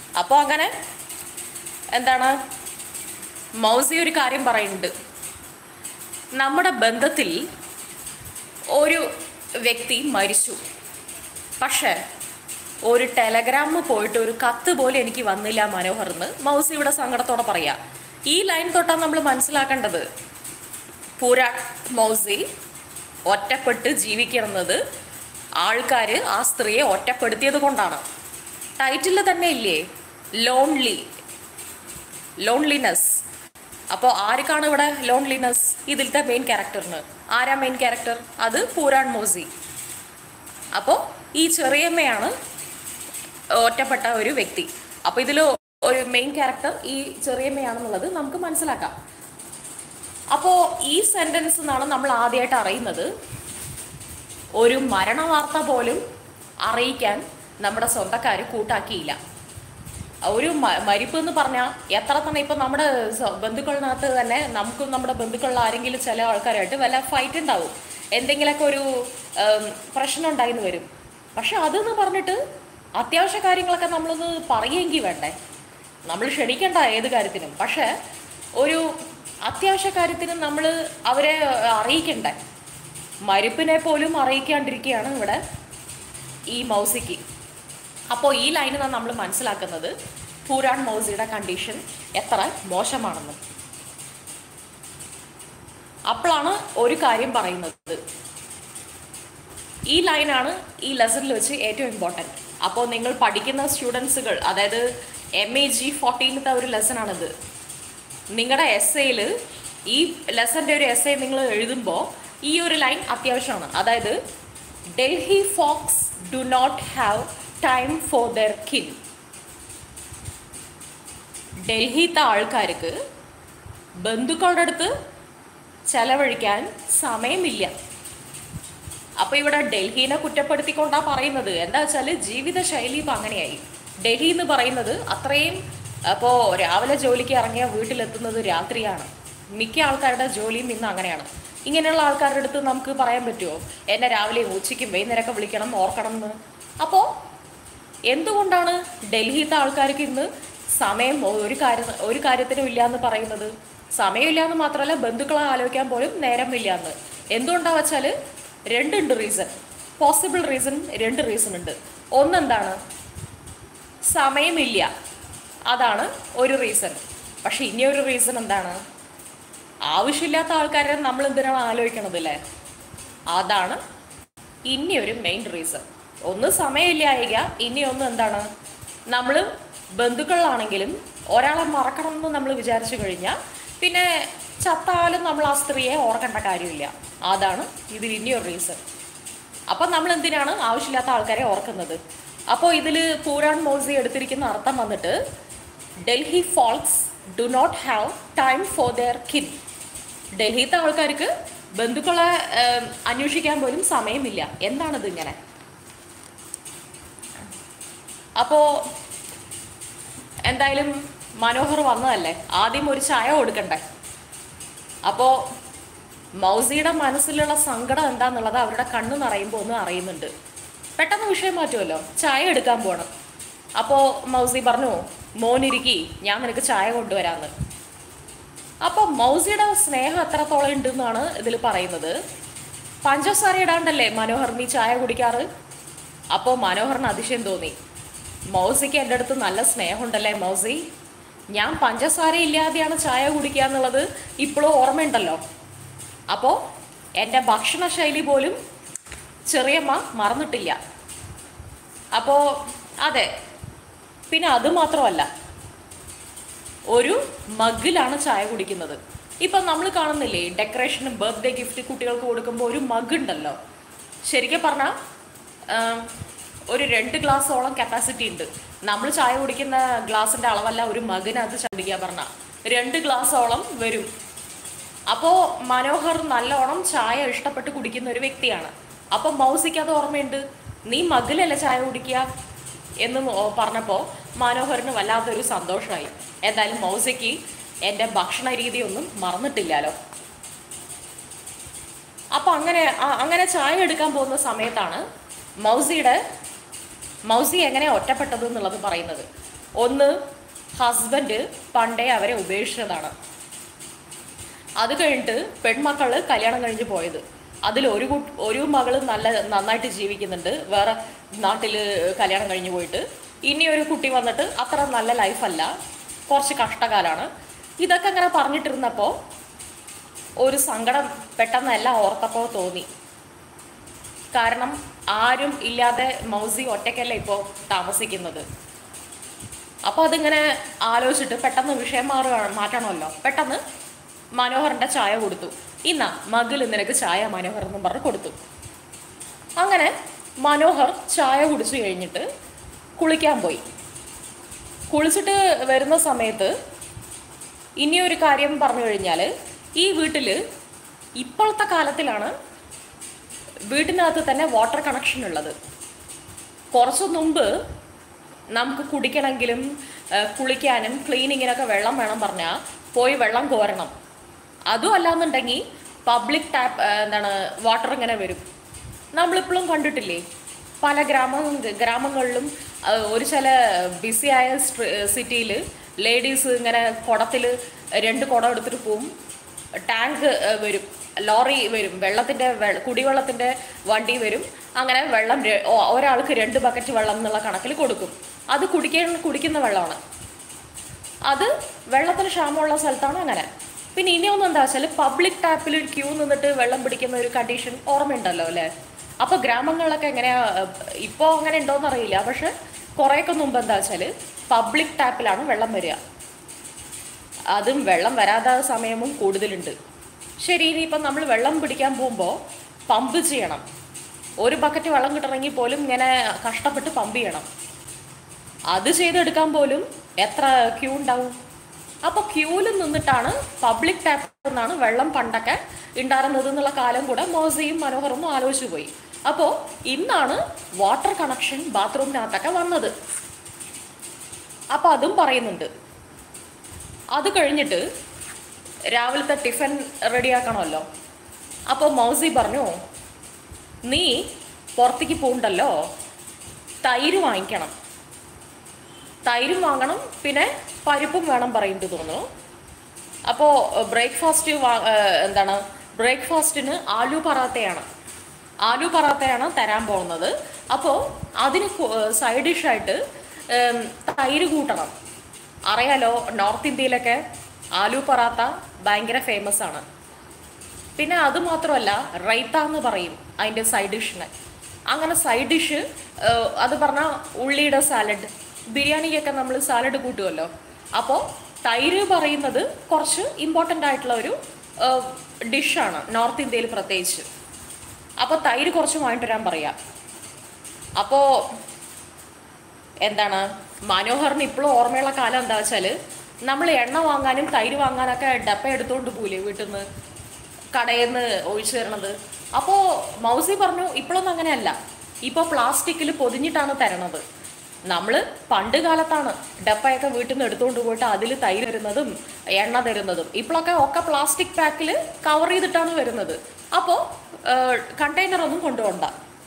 അപ്പോൾ അങ്ങനെ എന്താണ് മൗസി ഒരു കാര്യം പറയുന്നുണ്ട് നമ്മുടെ ബന്ധത്തിൽ ഒരു വ്യക്തി മരിച്ചു പക്ഷേ ഒരു ടെലഗ്രാം പോയിട്ട് ഒരു കത്ത് പോലെ എനിക്ക് വന്നില്ല മനോഹർ എന്ന് മൗസി ഇവിടെ സങ്കടത്തോടെ പറയാ ഈ ലൈൻ തൊട്ടാണ് നമ്മൾ മനസ്സിലാക്കേണ്ടത് പൂര മൗസി ഒറ്റപ്പെട്ട് ജീവിക്കുന്നത് ആൾക്കാർ ആ സ്ത്രീയെ ഒറ്റപ്പെടുത്തിയത് കൊണ്ടാണ് ടൈറ്റിൽ തന്നെ ഇല്ലേ ലോൺലി ലോൺലിനെസ് അപ്പോൾ ആർക്കാണ് ഇവിടെ ലോൺലിനെസ് ഇതിലത്തെ മെയിൻ ക്യാരക്ടറിന് ആരാ മെയിൻ ക്യാരക്ടർ അത് പൂരാൺ മോസി അപ്പോൾ ഈ ചെറിയമ്മയാണ് ഒറ്റപ്പെട്ട ഒരു വ്യക്തി അപ്പോൾ ഇതിൽ ഒരു മെയിൻ ക്യാരക്ടർ ഈ ചെറിയമ്മയാണെന്നുള്ളത് നമുക്ക് മനസ്സിലാക്കാം അപ്പോൾ ഈ സെൻറ്റൻസ് എന്നാണ് നമ്മൾ ആദ്യമായിട്ട് അറിയുന്നത് ഒരു മരണവാർത്ത പോലും അറിയിക്കാൻ നമ്മുടെ സ്വന്തക്കാർ കൂട്ടാക്കിയില്ല ഒരു മ- മരിപ്പ് എന്ന് പറഞ്ഞാൽ എത്ര തന്നെ ഇപ്പം നമ്മുടെ സ്വ- ബന്ധുക്കളിനകത്ത് തന്നെ നമുക്കും നമ്മുടെ ബന്ധുക്കളിൽ ആരെങ്കിലും ചില ആൾക്കാരായിട്ട് വല്ല ഫൈറ്റ് ഉണ്ടാവും എന്തെങ്കിലുമൊക്കെ ഒരു ഉം, പ്രശ്നം ഉണ്ടായിന്ന് വരും പക്ഷെ അതെന്ന് പറഞ്ഞിട്ട് അത്യാവശ്യ കാര്യങ്ങളൊക്കെ നമ്മളൊന്ന് പറയുമെങ്കിൽ വേണ്ടേ നമ്മൾ ക്ഷണിക്കണ്ട ഏത് കാര്യത്തിനും പക്ഷേ ഒരു അത്യാവശ്യ കാര്യത്തിന് നമ്മൾ അവരെ അറിയിക്കണ്ടേ മരുപ്പിനെ പോലും അറിയിക്കാണ്ടിരിക്കുകയാണ് ഇവിടെ ഈ മൗസിക്ക് അപ്പോൾ ഈ ലൈനിൽ നിന്ന് നമ്മൾ മനസ്സിലാക്കുന്നത് പൂരാൺ മൗസിയുടെ കണ്ടീഷൻ എത്ര മോശമാണെന്ന് അപ്പോഴാണ് ഒരു കാര്യം പറയുന്നത് ഈ ലൈനാണ് ഈ ലെസണിൽ വെച്ച് ഏറ്റവും ഇമ്പോർട്ടൻറ്റ് അപ്പോൾ നിങ്ങൾ പഠിക്കുന്ന സ്റ്റുഡൻസുകൾ അതായത് എം എ ജി ഫോർട്ടീനത്തെ ഒരു ലെസണാണിത് നിങ്ങളുടെ എസ് എയിൽ ഈ ലെസൻ്റെ ഒരു എസ് എ നിങ്ങൾ എഴുതുമ്പോൾ ഈ ഒരു ലൈൻ അത്യാവശ്യമാണ് അതായത് Delhi folks do not have time for their kin ഡൽഹിത്തെ ആൾക്കാർക്ക് ബന്ധുക്കളുടെ അടുത്ത് ചെലവഴിക്കാൻ സമയമില്ല അപ്പൊ ഇവിടെ ഡൽഹിനെ കുറ്റപ്പെടുത്തിക്കൊണ്ടാ പറയുന്നത് എന്താ വെച്ചാൽ ജീവിതശൈലി ഇപ്പം അങ്ങനെയായി ഡൽഹി എന്ന് പറയുന്നത് അത്രയും അപ്പോൾ രാവിലെ ജോലിക്ക് ഇറങ്ങിയ വീട്ടിലെത്തുന്നത് രാത്രിയാണ് മിക്ക ആൾക്കാരുടെ ജോലിയും ഇന്ന് അങ്ങനെയാണ് ഇങ്ങനെയുള്ള ആൾക്കാരുടെ അടുത്ത് നമുക്ക് പറയാൻ പറ്റുമോ എന്നെ രാവിലെയും ഉച്ചയ്ക്കും വൈകുന്നേരമൊക്കെ വിളിക്കണം ഓർക്കണം എന്ന് അപ്പോൾ എന്തുകൊണ്ടാണ് ഡൽഹിയിലത്തെ ആൾക്കാർക്ക് ഇന്ന് സമയം ഒരു കാര്യം ഒരു കാര്യത്തിനും ഇല്ല എന്ന് പറയുന്നത് സമയമില്ല എന്ന് മാത്രമല്ല ബന്ധുക്കളെ ആലോചിക്കാൻ പോലും നേരമില്ല എന്ന് എന്തുകൊണ്ടാ വെച്ചാൽ രണ്ടുണ്ട് റീസൺ പോസിബിൾ റീസൺ രണ്ട് റീസൺ ഉണ്ട് ഒന്നെന്താണ് സമയമില്ല അതാണ് ഒരു റീസൺ പക്ഷെ ഇനി ഒരു റീസൺ എന്താണ് ആവശ്യമില്ലാത്ത ആൾക്കാരെ നമ്മൾ എന്തിനാണ് ആലോചിക്കണത് അല്ലേ അതാണ് ഇനി ഒരു മെയിൻ റീസൺ ഒന്ന് സമയമില്ലായിക ഇനി ഒന്ന് എന്താണ് നമ്മൾ ബന്ധുക്കളാണെങ്കിലും ഒരാളെ മറക്കണം എന്ന് നമ്മൾ വിചാരിച്ചു കഴിഞ്ഞാൽ പിന്നെ ചത്താലും നമ്മൾ ആ സ്ത്രീയെ ഓർക്കേണ്ട കാര്യമില്ല അതാണ് ഇതിൽ ഇനി ഒരു റീസൺ അപ്പം നമ്മൾ എന്തിനാണ് ആവശ്യമില്ലാത്ത ആൾക്കാരെ ഓർക്കുന്നത് അപ്പോൾ ഇതിൽ പൂരാൺ മോസി എടുത്തിരിക്കുന്ന അർത്ഥം വന്നിട്ട് Delhi folks do not have time for their kin ഡൽഹിയിലത്തെ ആൾക്കാർക്ക് ബന്ധുക്കളെ ഏം, അന്വേഷിക്കാൻ പോലും സമയമില്ല എന്താണിത് ഇങ്ങനെ അപ്പോൾ എന്തായാലും മനോഹർ വന്നതല്ലേ ആദ്യം ഒരു ചായ കൊടുക്കണ്ടേ അപ്പോൾ മൗസിയുടെ മനസ്സിലുള്ള സങ്കടം എന്താന്നുള്ളത് അവരുടെ കണ്ണ് നിറയുമ്പോൾ ഒന്ന് അറിയുന്നുണ്ട് പെട്ടെന്ന് വിഷയം മാറ്റുമല്ലോ ചായ എടുക്കാൻ പോകണം അപ്പോൾ മൗസി പറഞ്ഞു മോനിരിക്കി ഞാൻ നിനക്ക് ചായ കൊണ്ടുവരാമെന്ന് അപ്പോൾ മൗസിയുടെ സ്നേഹം എത്രത്തോളം ഉണ്ടെന്നാണ് ഇതിൽ പറയുന്നത് പഞ്ചസാര ഇടാണ്ടല്ലേ മനോഹർ നീ ചായ കുടിക്കാറ് അപ്പോൾ മനോഹറിന് അതിശയം തോന്നി മൗസിക്ക് എൻ്റെ അടുത്ത് നല്ല സ്നേഹമുണ്ടല്ലേ മൗസി ഞാൻ പഞ്ചസാര ഇല്ലാതെയാണ് ചായ കുടിക്കുക എന്നുള്ളത് ഇപ്പോഴും ഓർമ്മയുണ്ടല്ലോ അപ്പോൾ എൻ്റെ ഭക്ഷണ ശൈലി പോലും ചെറിയമ്മ മറന്നിട്ടില്ല അപ്പോൾ അതെ പിന്നെ അത് മാത്രമല്ല ഒരു മഗ്ഗിലാണ് ചായ കുടിക്കുന്നത് ഇപ്പം നമ്മൾ കാണുന്നില്ലേ ഡെക്കറേഷനും ബർത്ത്ഡേ ഗിഫ്റ്റ് കുട്ടികൾക്ക് കൊടുക്കുമ്പോൾ ഒരു മഗ് ഉണ്ടല്ലോ ശരിക്കും പറഞ്ഞാൽ ഒരു രണ്ട് ഗ്ലാസോളം കപ്പാസിറ്റി ഉണ്ട് നമ്മൾ ചായ കുടിക്കുന്ന ഗ്ലാസിൻ്റെ അളവല്ല ഒരു മഗിനകത്ത് ചണ്ടിക്കാൻ പറഞ്ഞാൽ രണ്ട് ഗ്ലാസോളം വരും അപ്പോൾ മനോഹർ നല്ലോണം ചായ ഇഷ്ടപ്പെട്ട് കുടിക്കുന്ന ഒരു വ്യക്തിയാണ് അപ്പം മൗസിക്ക് അത് ഓർമ്മയുണ്ട് നീ മകിലല്ല ചായ കുടിക്കുക എന്ന് നോ- പറഞ്ഞപ്പോൾ മനോഹറിന് വല്ലാത്തൊരു സന്തോഷമായി എന്തായാലും മൗസിക്ക് എൻ്റെ ഭക്ഷണ രീതിയൊന്നും മറന്നിട്ടില്ലല്ലോ അപ്പം അങ്ങനെ ആ- അങ്ങനെ ചായ എടുക്കാൻ പോകുന്ന സമയത്താണ് മൗസിയുടെ മൗസി എങ്ങനെ ഒറ്റപ്പെട്ടത് എന്നുള്ളത് പറയുന്നത് ഒന്ന് ഹസ്ബൻഡ് പണ്ടേ അവരെ ഉപേക്ഷിച്ചതാണ് അത് കഴിഞ്ഞിട്ട് പെൺമക്കള് കല്യാണം കഴിഞ്ഞ് പോയത് അതിൽ ഒരു കു ഒരു മകള് നല്ല നന്നായിട്ട് ജീവിക്കുന്നുണ്ട് വേറെ നാട്ടിൽ കല്യാണം കഴിഞ്ഞ് പോയിട്ട് ഇനി ഒരു കുട്ടി വന്നിട്ട് അത്ര നല്ല ലൈഫല്ല കുറച്ച് കഷ്ടകാലാണ് ഇതൊക്കെ ഇങ്ങനെ പറഞ്ഞിട്ടിരുന്നപ്പോൾ ഒരു സങ്കടം പെട്ടെന്ന് എല്ലാം ഓർത്തപ്പോൾ തോന്നി കാരണം ആരും ഇല്ലാതെ മൗസി ഒറ്റയ്ക്കല്ല ഇപ്പോൾ താമസിക്കുന്നത് അപ്പോൾ അതിങ്ങനെ ആലോചിച്ചിട്ട് പെട്ടെന്ന് വിഷയം മാറുക മാറ്റണമല്ലോ പെട്ടെന്ന് മനോഹറിൻ്റെ ചായ കൊടുത്തു ഇന്നാ മകൾ നിനക്ക് ചായ മനോഹർ എന്നും പറഞ്ഞ് കൊടുത്തു അങ്ങനെ മനോഹർ ചായ കുടിച്ചു കഴിഞ്ഞിട്ട് കുളിക്കാൻ പോയി കുളിച്ചിട്ട് വരുന്ന സമയത്ത് ഇനിയൊരു കാര്യം പറഞ്ഞു കഴിഞ്ഞാൽ ഈ വീട്ടിൽ ഇപ്പോഴത്തെ കാലത്തിലാണ് വീട്ടിനകത്ത് തന്നെ വാട്ടർ കണക്ഷൻ ഉള്ളത് കുറച്ച് മുമ്പ് നമുക്ക് കുടിക്കണമെങ്കിലും ആ, കുളിക്കാനും ക്ലീനിങ്ങിനൊക്കെ വെള്ളം വേണം പറഞ്ഞാൽ പോയി വെള്ളം കോരണം അതും അല്ലാന്നുണ്ടെങ്കിൽ പബ്ലിക് ടാപ്പ് എന്താണ് വാട്ടർ ഇങ്ങനെ വരും നമ്മളിപ്പോഴും കണ്ടിട്ടില്ലേ പല ഗ്രാമ ഗ്രാമങ്ങളിലും ആ, ഒരു ചില ബിസിയായ സിറ്റിയിൽ ലേഡീസ് ഇങ്ങനെ കുടത്തിൽ രണ്ട് കുടം എടുത്തിട്ട് പോവും ടാങ്ക് ഏഹ്, വരും ലോറി വരും വെള്ളത്തിൻ്റെ കുടിവെള്ളത്തിൻ്റെ വണ്ടി വരും അങ്ങനെ വെള്ളം ര- ഒ- ഒരാൾക്ക് രണ്ട് ബക്കറ്റ് വെള്ളം എന്നുള്ള കണക്കിൽ കൊടുക്കും അത് കുടിക്കാൻ കുടിക്കുന്ന വെള്ളമാണ് അത് വെള്ളത്തിന് ക്ഷാമമുള്ള സ്ഥലത്താണ് അങ്ങനെ പിന്നെ ഇനി ഒന്നും എന്താ വെച്ചാൽ പബ്ലിക് ടാപ്പിൽ ക്യൂ നിന്നിട്ട് വെള്ളം പിടിക്കുന്ന ഒരു കണ്ടീഷൻ ഓർമ്മയുണ്ടല്ലോ അല്ലേ അപ്പോൾ ഗ്രാമങ്ങളിലൊക്കെ എങ്ങനെയാ ഇപ്പോൾ അങ്ങനെ ഉണ്ടോയെന്ന് അറിയില്ല പക്ഷെ കുറേയൊക്കെ മുമ്പ് എന്താ വെച്ചാൽ പബ്ലിക് ടാപ്പിലാണ് വെള്ളം വരിക അതും വെള്ളം വരാത്ത സമയവും കൂടുതലുണ്ട് ശരി ഇനിയിപ്പം നമ്മൾ വെള്ളം പിടിക്കാൻ പോകുമ്പോൾ പമ്പ് ചെയ്യണം ഒരു ബക്കറ്റ് വെള്ളം കിട്ടണമെങ്കിൽ പോലും ഇങ്ങനെ കഷ്ടപ്പെട്ട് പമ്പ് ചെയ്യണം അത് ചെയ്തെടുക്കാൻ പോലും എത്ര ക്യൂ ഉണ്ടാവും അപ്പോൾ ക്യൂവിൽ നിന്നിട്ടാണ് പബ്ലിക് ടാപ്പിൽ നിന്നാണ് വെള്ളം പണ്ടൊക്കെ ഉണ്ടായിരുന്നത് എന്നുള്ള കാലം കൂടെ മോസയും മനോഹറും ആലോചിച്ചു പോയി അപ്പോൾ ഇന്നാണ് വാട്ടർ കണക്ഷൻ ബാത്റൂമിനകത്തൊക്കെ വന്നത് അപ്പോൾ അതും പറയുന്നുണ്ട് അത് കഴിഞ്ഞിട്ട് രാവിലത്തെ ടിഫിൻ റെഡിയാക്കണമല്ലോ അപ്പോൾ മൗസി പറഞ്ഞു നീ പുറത്തേക്ക് പോകണ്ടല്ലോ തൈര് വാങ്ങിക്കണം തൈരും വാങ്ങണം പിന്നെ പരിപ്പും വേണം പറയുന്നത് തോന്നുന്നു അപ്പോൾ ബ്രേക്ക്ഫാസ്റ്റ് വാ ഏഹ് എന്താണ് ബ്രേക്ക്ഫാസ്റ്റിന് ആലു പറാത്തയാണ് ആലു പറാത്തയാണ് തരാൻ പോകുന്നത് അപ്പോൾ അതിന് സൈഡ് ഡിഷായിട്ട് തൈര് കൂട്ടണം അറിയാലോ നോർത്ത് ഇന്ത്യയിലൊക്കെ ആലു പറാത്ത ഭയങ്കര ഫേമസ് ആണ് പിന്നെ അത് മാത്രമല്ല റൈത്ത എന്ന് പറയും അതിൻ്റെ സൈഡ് ഡിഷിന് അങ്ങനെ സൈഡ് ഡിഷ് അത് പറഞ്ഞാൽ ഉള്ളിയുടെ സാലഡ് ബിരിയാണിക്കൊക്കെ നമ്മൾ സാലഡ് കൂട്ടുമല്ലോ അപ്പോൾ തൈര് പറയുന്നത് കുറച്ച് ഇമ്പോർട്ടൻ്റ് ആയിട്ടുള്ള ഒരു ഡിഷാണ് നോർത്ത് ഇന്ത്യയിൽ പ്രത്യേകിച്ച് അപ്പോൾ തൈര് കുറച്ച് വാങ്ങിട്ട് വരാൻ പറയാം അപ്പോൾ എന്താണ് മനോഹറിന് ഇപ്പോഴും ഓർമ്മയുള്ള കാലം എന്താ വെച്ചാൽ നമ്മൾ എണ്ണ വാങ്ങാനും തൈര് വാങ്ങാനൊക്കെ ഡപ്പ എടുത്തുകൊണ്ട് പോയില്ലേ വീട്ടിൽ നിന്ന് കടയിൽ നിന്ന് ഒഴിച്ചു തരണത് അപ്പോൾ മൗസി പറഞ്ഞു ഇപ്പോഴൊന്നും അങ്ങനെയല്ല ഇപ്പോൾ പ്ലാസ്റ്റിക്കിൽ പൊതിഞ്ഞിട്ടാണ് തരണത് നമ്മൾ പണ്ട് കാലത്താണ് ഡപ്പയൊക്കെ വീട്ടിൽ നിന്ന് എടുത്തുകൊണ്ട് പോയിട്ട് അതിൽ തൈര് തരുന്നതും എണ്ണ തരുന്നതും ഇപ്പോഴൊക്കെ ഒക്കെ പ്ലാസ്റ്റിക് പാക്കിൽ കവർ ചെയ്തിട്ടാണ് വരുന്നത് അപ്പോൾ കണ്ടെയ്നറൊന്നും കൊണ്ടുപോകണ്ട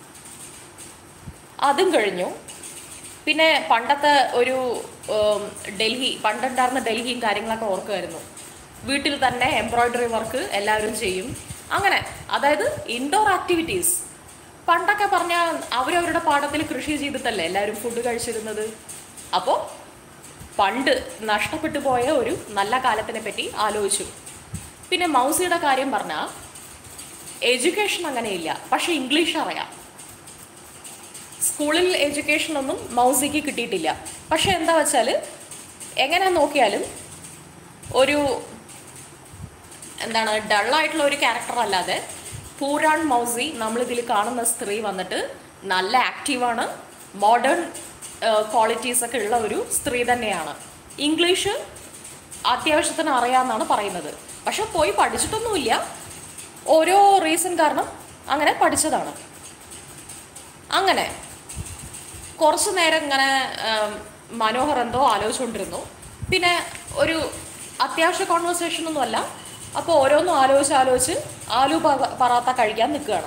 അതും കഴിഞ്ഞു പിന്നെ പണ്ടത്തെ ഒരു ഉം, ഡൽഹി പണ്ടുണ്ടായിരുന്ന ഡൽഹിയും കാര്യങ്ങളൊക്കെ ഓർക്കുമായിരുന്നു വീട്ടിൽ തന്നെ എംബ്രോയ്ഡറി വർക്ക് എല്ലാവരും ചെയ്യും അങ്ങനെ അതായത് ഇൻഡോർ ആക്ടിവിറ്റീസ് പണ്ടൊക്കെ പറഞ്ഞാൽ അവരവരുടെ പാടത്തിൽ കൃഷി ചെയ്തിട്ടല്ലേ എല്ലാവരും ഫുഡ് കഴിച്ചിരുന്നത് അപ്പോൾ പണ്ട് നഷ്ടപ്പെട്ടു പോയ ഒരു നല്ല കാലത്തിനെ പറ്റി ആലോചിച്ചു പിന്നെ മൗസിയുടെ കാര്യം പറഞ്ഞാൽ എഡ്യൂക്കേഷൻ അങ്ങനെയില്ല പക്ഷെ ഇംഗ്ലീഷ് അറിയാം സ്കൂളിൽ എഡ്യൂക്കേഷൻ ഒന്നും മൗസിക്ക് കിട്ടിയിട്ടില്ല പക്ഷെ എന്താ വെച്ചാൽ എങ്ങനെ നോക്കിയാലും ഒരു എന്താണ് ഡള്ളായിട്ടുള്ള ഒരു ക്യാരക്ടർ അല്ലാതെ പൂരാൺ മൗസി നമ്മളിതിൽ കാണുന്ന സ്ത്രീ വന്നിട്ട് നല്ല ആക്റ്റീവാണ് മോഡേൺ ക്വാളിറ്റീസ് ഒക്കെ ഉള്ള ഒരു സ്ത്രീ തന്നെയാണ് ഇംഗ്ലീഷ് അത്യാവശ്യത്തിന് അറിയാമെന്നാണ് പറയുന്നത് പക്ഷെ പോയി പഠിച്ചിട്ടൊന്നുമില്ല ഓരോ റീസൺ കാരണം അങ്ങനെ പഠിച്ചതാണ് അങ്ങനെ കുറച്ച് നേരം ഇങ്ങനെ ഉം, മനോഹർ എന്തോ ആലോചിച്ചുകൊണ്ടിരുന്നു പിന്നെ ഒരു അത്യാവശ്യ കോൺവെർസേഷൻ ഒന്നുമല്ല അപ്പോൾ ഓരോന്നും ആലോചിച്ച് ആലോചിച്ച് ആലു പ- പറാത്ത കഴിക്കാൻ നിൽക്കുകയാണ്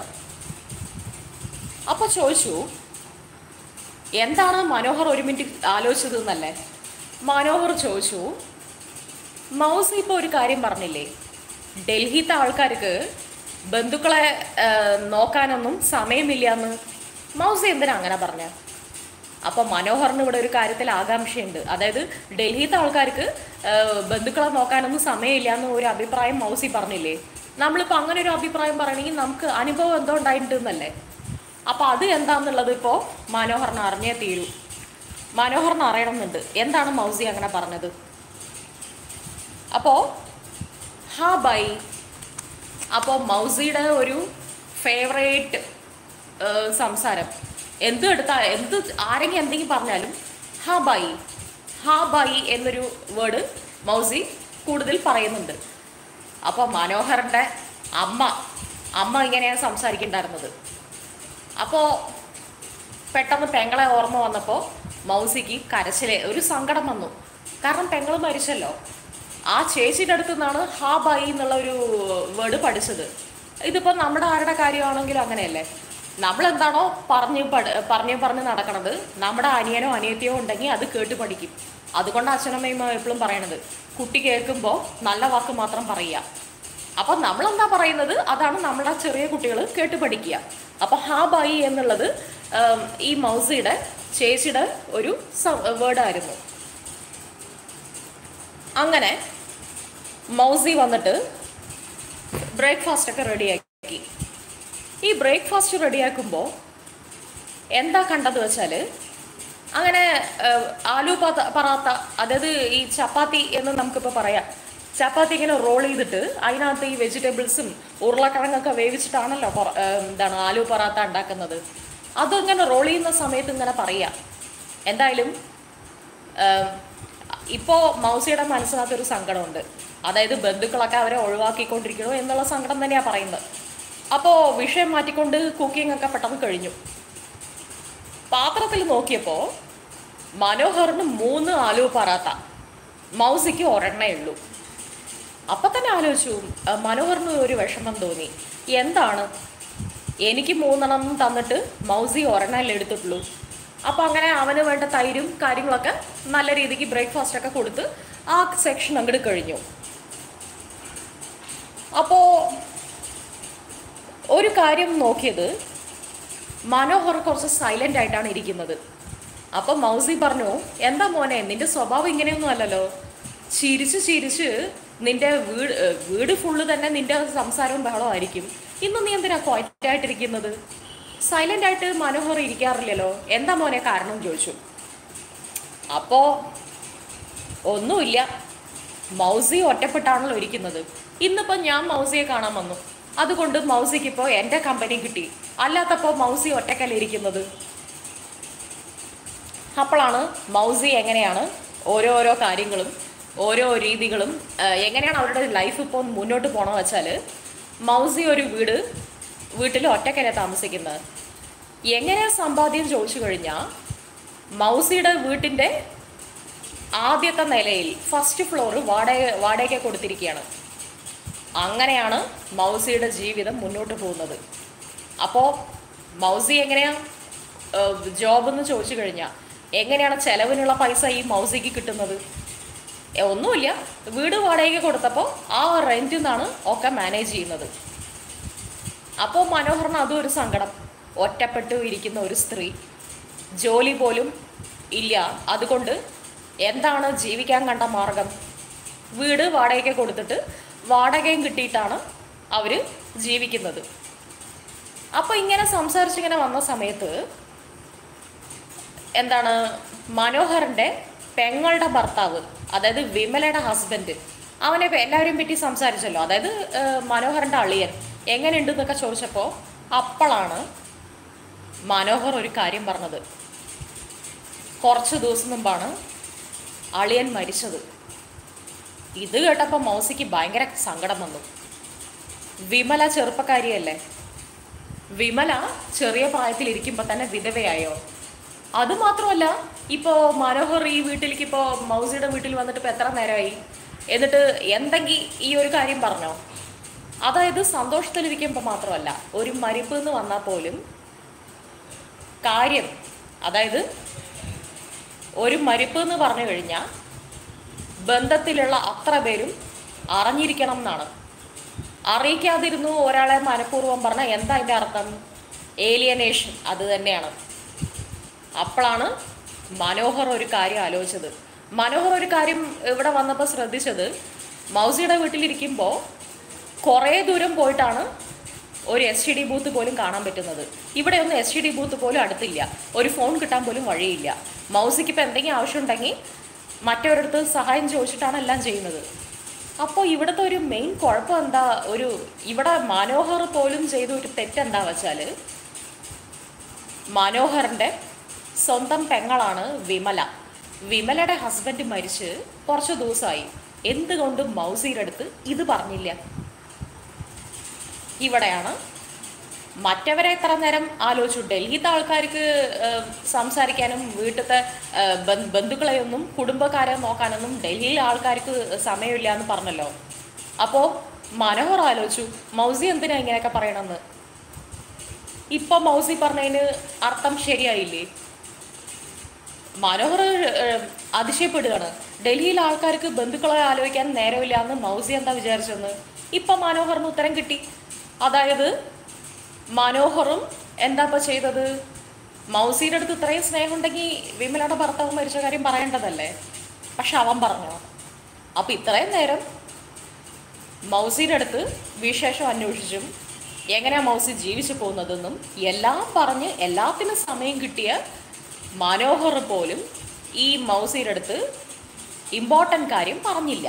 അപ്പോൾ ചോദിച്ചു എന്താണ് മനോഹർ ഒരു മിനിറ്റ് ആലോചിച്ചത് എന്നല്ലേ മനോഹർ ചോദിച്ചു മൗസ് ഇപ്പോൾ ഒരു കാര്യം പറഞ്ഞില്ലേ ഡൽഹിത്തെ ആൾക്കാർക്ക് ബന്ധുക്കളെ ആ, നോക്കാനൊന്നും സമയമില്ല എന്ന് മൗസ് എന്തിനാ അങ്ങനെ പറഞ്ഞ അപ്പൊ മനോഹറിന് ഇവിടെ ഒരു കാര്യത്തിൽ ആകാംക്ഷയുണ്ട് അതായത് ഡൽഹിത്തെ ആൾക്കാർക്ക് ആ, ബന്ധുക്കളെ നോക്കാനൊന്നും സമയമില്ല എന്ന് ഒരു അഭിപ്രായം മൗസി പറഞ്ഞില്ലേ നമ്മളിപ്പോൾ അങ്ങനെ ഒരു അഭിപ്രായം പറയണമെങ്കിൽ നമുക്ക് അനുഭവം എന്തോ ഉണ്ടായിട്ടുണ്ടെന്നല്ലേ അപ്പൊ അത് എന്താന്നുള്ളത് ഇപ്പോൾ മനോഹറിന് അറിഞ്ഞേ തീരൂ മനോഹറിന് അറിയണമെന്നുണ്ട് എന്താണ് മൗസി അങ്ങനെ പറഞ്ഞത് അപ്പോൾ ഹാ ബൈ അപ്പോൾ മൗസിയുടെ ഒരു ഫേവറേറ്റ് സംസാരം എന്ത് എടുത്താൽ എന്ത് ആരെങ്കിലും എന്തെങ്കിലും പറഞ്ഞാലും ഹാ ബൈ ഹാ ബൈ എന്നൊരു വേർഡ് മൗസി കൂടുതൽ പറയുന്നുണ്ട് അപ്പോൾ മനോഹറിൻ്റെ അമ്മ അമ്മ ഇങ്ങനെയാണ് സംസാരിക്കുന്നുണ്ടായിരുന്നത് അപ്പോൾ പെട്ടെന്ന് പെങ്ങളെ ഓർമ്മ വന്നപ്പോൾ മൗസിക്ക് കരച്ചിലെ ഒരു സങ്കടം വന്നു കാരണം പെങ്ങൾ മരിച്ചല്ലോ ആ ചേച്ചിയുടെ അടുത്ത് നിന്നാണ് ഹാ ബൈ എന്നുള്ള ഒരു വേർഡ് പഠിച്ചത് ഇതിപ്പോൾ നമ്മുടെ ആരുടെ കാര്യമാണെങ്കിലും അങ്ങനെയല്ലേ നമ്മളെന്താണോ പറഞ്ഞ് പഠ പറഞ്ഞ് പറഞ്ഞ് നടക്കണത് നമ്മുടെ അനിയനോ അനിയത്തിയോ ഉണ്ടെങ്കിൽ അത് കേട്ട് പഠിക്കും അതുകൊണ്ട് അച്ഛനമ്മയും എപ്പോഴും പറയണത് കുട്ടി കേൾക്കുമ്പോൾ നല്ല വാക്ക് മാത്രം പറയുക അപ്പം നമ്മളെന്താ പറയുന്നത് അതാണ് നമ്മുടെ ചെറിയ കുട്ടികൾ കേട്ട് പഠിക്കുക അപ്പം ഹാ ബൈ എന്നുള്ളത് ഉം, ഈ മൗസിയുടെ ചേച്ചിയുടെ ഒരു വേർഡായിരുന്നു അങ്ങനെ മൗസി വന്നിട്ട് ബ്രേക്ക്ഫാസ്റ്റ് ഒക്കെ റെഡിയാക്കി ഈ ബ്രേക്ക്ഫാസ്റ്റ് റെഡിയാക്കുമ്പോൾ എന്താ കണ്ടത് വെച്ചാൽ അങ്ങനെ ഏഹ്, ആലു പത- പറാത്ത അതായത് ഈ ചപ്പാത്തി എന്ന് നമുക്കിപ്പോൾ പറയാം ചപ്പാത്തി ഇങ്ങനെ റോൾ ചെയ്തിട്ട് അതിനകത്ത് ഈ വെജിറ്റബിൾസും ഉരുളക്കിഴങ്ങൊക്കെ വേവിച്ചിട്ടാണല്ലോ പൊറ- ഏഹ്, എന്താണ് ആലു പറാത്ത ഉണ്ടാക്കുന്നത് അതിങ്ങനെ റോൾ ചെയ്യുന്ന സമയത്ത് ഇങ്ങനെ പറയാം എന്തായാലും ഇപ്പോൾ മൗസിയുടെ മനസ്സിനകത്ത് ഒരു സങ്കടമുണ്ട് അതായത് ബന്ധുക്കളൊക്കെ അവരെ ഒഴിവാക്കിക്കൊണ്ടിരിക്കണോ എന്നുള്ള സങ്കടം തന്നെയാണ് പറയുന്നത് അപ്പോൾ വിഷയം മാറ്റിക്കൊണ്ട് കുക്കിംഗ് ഒക്കെ പെട്ടെന്ന് കഴിഞ്ഞു പാത്രത്തിൽ നോക്കിയപ്പോൾ മനോഹറിന് മൂന്ന് ആലു പറാത്ത മൗസിക്ക് ഒരെണ്ണേ ഉള്ളൂ അപ്പം തന്നെ ആലോചിച്ചു ആ, മനോഹറിന് ഒരു വിഷമം തോന്നി എന്താണ് എനിക്ക് മൂന്നെണ്ണം തന്നിട്ട് മൗസി ഒരെണ്ണല്ലേ എടുത്തിട്ടുള്ളൂ അപ്പം അങ്ങനെ അവന് വേണ്ട തൈരും കാര്യങ്ങളൊക്കെ നല്ല രീതിക്ക് ബ്രേക്ക്ഫാസ്റ്റ് ഒക്കെ കൊടുത്ത് ആ സെക്ഷൻ അങ്ങോട്ട് കഴിഞ്ഞു അപ്പോൾ ഒരു കാര്യം നോക്കിയത് മനോഹർ കുറച്ച് സൈലന്റ് ആയിട്ടാണ് ഇരിക്കുന്നത് അപ്പൊ മൗസി പറഞ്ഞു എന്താ മോനെ നിന്റെ സ്വഭാവം ഇങ്ങനെയൊന്നും അല്ലല്ലോ ചിരിച്ച് ചിരിച്ച് നിന്റെ വീട് ഏ, വീട് ഫുള്ള് തന്നെ നിന്റെ സംസാരവും ബഹളവും ആയിരിക്കും ഇന്ന് നീ എന്തിനാ ക്വയറ്റായിട്ടിരിക്കുന്നത് സൈലന്റ് ആയിട്ട് മനോഹർ ഇരിക്കാറില്ലല്ലോ എന്താ മോനെ കാരണം ചോദിച്ചു അപ്പോ ഒന്നുമില്ല മൗസി ഒറ്റപ്പെട്ടാണല്ലോ ഇരിക്കുന്നത് ഇന്നിപ്പോ ഞാൻ മൗസിയെ കാണാൻ വന്നു അതുകൊണ്ട് മൗസിക്ക് ഇപ്പോൾ എൻ്റെ കമ്പനി കിട്ടി അല്ലാത്തപ്പോൾ മൗസി ഒറ്റക്കല്ല ഇരിക്കുന്നത് അപ്പോഴാണ് മൗസി എങ്ങനെയാണ് ഓരോരോ കാര്യങ്ങളും ഓരോ രീതികളും ആ, എങ്ങനെയാണ് അവരുടെ ലൈഫ് ഇപ്പോൾ മുന്നോട്ട് പോകണമെന്ന് വെച്ചാൽ മൗസി ഒരു വീട് വീട്ടിൽ ഒറ്റക്കല്ലേ താമസിക്കുന്നത് എങ്ങനെയാ സമ്പാദ്യം ചോദിച്ചു കഴിഞ്ഞാൽ മൗസിയുടെ വീട്ടിൻ്റെ ആദ്യത്തെ നിലയിൽ ഫസ്റ്റ് ഫ്ലോർ വാടക വാടക കൊടുത്തിരിക്കുകയാണ് അങ്ങനെയാണ് മൗസിയുടെ ജീവിതം മുന്നോട്ട് പോകുന്നത് അപ്പോൾ മൗസി എങ്ങനെയാ ജോബ് എന്ന് ചോദിച്ചു കഴിഞ്ഞാൽ എങ്ങനെയാണ് ചെലവിനുള്ള പൈസ ഈ മൗസിക്ക് കിട്ടുന്നത് ഏ, ഒന്നുമില്ല വീട് വാടകയ്ക്ക് കൊടുത്തപ്പോൾ ആ റെൻറ്റിൽ നിന്നാണ് ഒക്കെ മാനേജ് ചെയ്യുന്നത് അപ്പോൾ മനോഹറിന് അതും ഒരു സങ്കടം ഒറ്റപ്പെട്ടു ഇരിക്കുന്ന ഒരു സ്ത്രീ ജോലി പോലും ഇല്ല അതുകൊണ്ട് എന്താണ് ജീവിക്കാൻ കണ്ട മാർഗം വീട് വാടകയ്ക്ക് കൊടുത്തിട്ട് വാടകയും കിട്ടിയിട്ടാണ് അവർ ജീവിക്കുന്നത് അപ്പോൾ ഇങ്ങനെ സംസാരിച്ചിങ്ങനെ വന്ന സമയത്ത് എന്താണ് മനോഹറിൻ്റെ പെങ്ങളുടെ ഭർത്താവ് അതായത് വിമലയുടെ ഹസ്ബൻഡ് അവനെ ഇപ്പൊ എല്ലാവരെയും പറ്റി സംസാരിച്ചല്ലോ അതായത് ഏഹ്, മനോഹറിൻ്റെ അളിയൻ എങ്ങനെയുണ്ട് എന്നൊക്കെ ചോദിച്ചപ്പോൾ അപ്പോഴാണ് മനോഹർ ഒരു കാര്യം പറഞ്ഞത് കുറച്ച് ദിവസം മുമ്പാണ് അളിയൻ മരിച്ചത് ഇത് കേട്ടപ്പോൾ മൗസിക്ക് ഭയങ്കര സങ്കടം വന്നു വിമല ചെറുപ്പക്കാരിയല്ലേ വിമല ചെറിയ പ്രായത്തിലിരിക്കുമ്പോൾ തന്നെ വിധവയായോ അത് മാത്രമല്ല ഇപ്പോൾ മനോഹർ ഈ വീട്ടിലേക്ക് ഇപ്പോൾ മൗസിയുടെ വീട്ടിൽ വന്നിട്ട് ഇപ്പോൾ എത്ര നേരമായി എന്നിട്ട് എന്തെങ്കിൽ ഈ ഒരു കാര്യം പറഞ്ഞോ അതായത് സന്തോഷത്തിലിരിക്കുമ്പോൾ മാത്രമല്ല ഒരു മരിപ്പ് എന്ന് വന്നാൽ പോലും കാര്യം അതായത് ഒരു മരിപ്പ് എന്ന് പറഞ്ഞു കഴിഞ്ഞാൽ ബന്ധത്തിലുള്ള അത്ര പേരും അറിഞ്ഞിരിക്കണം എന്നാണ് അറിയിക്കാതിരുന്നു ഒരാളെ മനഃപൂർവ്വം പറഞ്ഞാൽ എന്താ അതിൻ്റെ അർത്ഥം ഏലിയനേഷൻ അത് തന്നെയാണ് അപ്പോഴാണ് മനോഹർ ഒരു കാര്യം ആലോചിച്ചത് മനോഹർ ഒരു കാര്യം ഇവിടെ വന്നപ്പോൾ ശ്രദ്ധിച്ചത് മൗസിയുടെ വീട്ടിലിരിക്കുമ്പോൾ കുറേ ദൂരം പോയിട്ടാണ് ഒരു എസ് ടി ഡി ബൂത്ത് പോലും കാണാൻ പറ്റുന്നത് ഇവിടെ ഒന്നും എസ് ടി ഡി ബൂത്ത് പോലും അടുത്തില്ല ഒരു ഫോൺ കിട്ടാൻ പോലും വഴിയില്ല മൗസിക്ക് ഇപ്പോൾ എന്തെങ്കിലും ആവശ്യമുണ്ടെങ്കിൽ മറ്റൊരിടത്ത് സഹായം ചോദിച്ചിട്ടാണ് എല്ലാം ചെയ്യുന്നത് അപ്പോൾ ഇവിടുത്തെ ഒരു മെയിൻ കുഴപ്പം എന്താ ഒരു ഇവിടെ മനോഹർ പോലും ചെയ്ത ഒരു തെറ്റെന്താ വെച്ചാൽ മനോഹറിൻ്റെ സ്വന്തം പെങ്ങളാണ് വിമല വിമലയുടെ ഹസ്ബൻഡ് മരിച്ച് കുറച്ച് ദിവസമായി എന്തുകൊണ്ട് മൗസിയുടെ അടുത്ത് ഇത് പറഞ്ഞില്ല ഇവിടെയാണ് മറ്റവരെ എത്ര നേരം ആലോചിച്ചു ഡൽഹിത്തെ ആൾക്കാർക്ക് ഏഹ്, സംസാരിക്കാനും വീട്ടിലത്തെ ഏഹ്, ബന്ധ- ബന്ധുക്കളെയൊന്നും കുടുംബക്കാരെ നോക്കാനൊന്നും ഡൽഹിയിലെ ആൾക്കാർക്ക് സമയമില്ല എന്ന് പറഞ്ഞല്ലോ അപ്പോൾ മനോഹർ ആലോചിച്ചു മൗസി എന്തിനാ ഇങ്ങനെയൊക്കെ പറയണമെന്ന് ഇപ്പൊ മൗസി പറഞ്ഞതിന് അർത്ഥം ശരിയായില്ലേ മനോഹർ ഏഹ്, അതിശയപ്പെടുകയാണ് ഡൽഹിയിലെ ആൾക്കാർക്ക് ബന്ധുക്കളെ ആലോചിക്കാൻ നേരമില്ല എന്ന് മൗസി എന്താ വിചാരിച്ചെന്ന് ഇപ്പൊ മനോഹറിന് ഉത്തരം കിട്ടി അതായത് മനോഹറും എന്താ ഇപ്പൊ ചെയ്തത് മൗസിയുടെ അടുത്ത് ഇത്രയും സ്നേഹം ഉണ്ടെങ്കിൽ വിമലയുടെ ഭർത്താവ് മരിച്ച കാര്യം പറയേണ്ടതല്ലേ പക്ഷെ അവൻ പറഞ്ഞു അപ്പൊ ഇത്രയും നേരം മൗസിയുടെ അടുത്ത് വിശേഷം അന്വേഷിച്ചും എങ്ങനെയാ മൗസി ജീവിച്ചു പോകുന്നതെന്നും എല്ലാം പറഞ്ഞ് എല്ലാത്തിനും സമയം കിട്ടിയ മനോഹർ പോലും ഈ മൗസിയുടെ അടുത്ത് ഇമ്പോർട്ടൻ്റ് കാര്യം പറഞ്ഞില്ല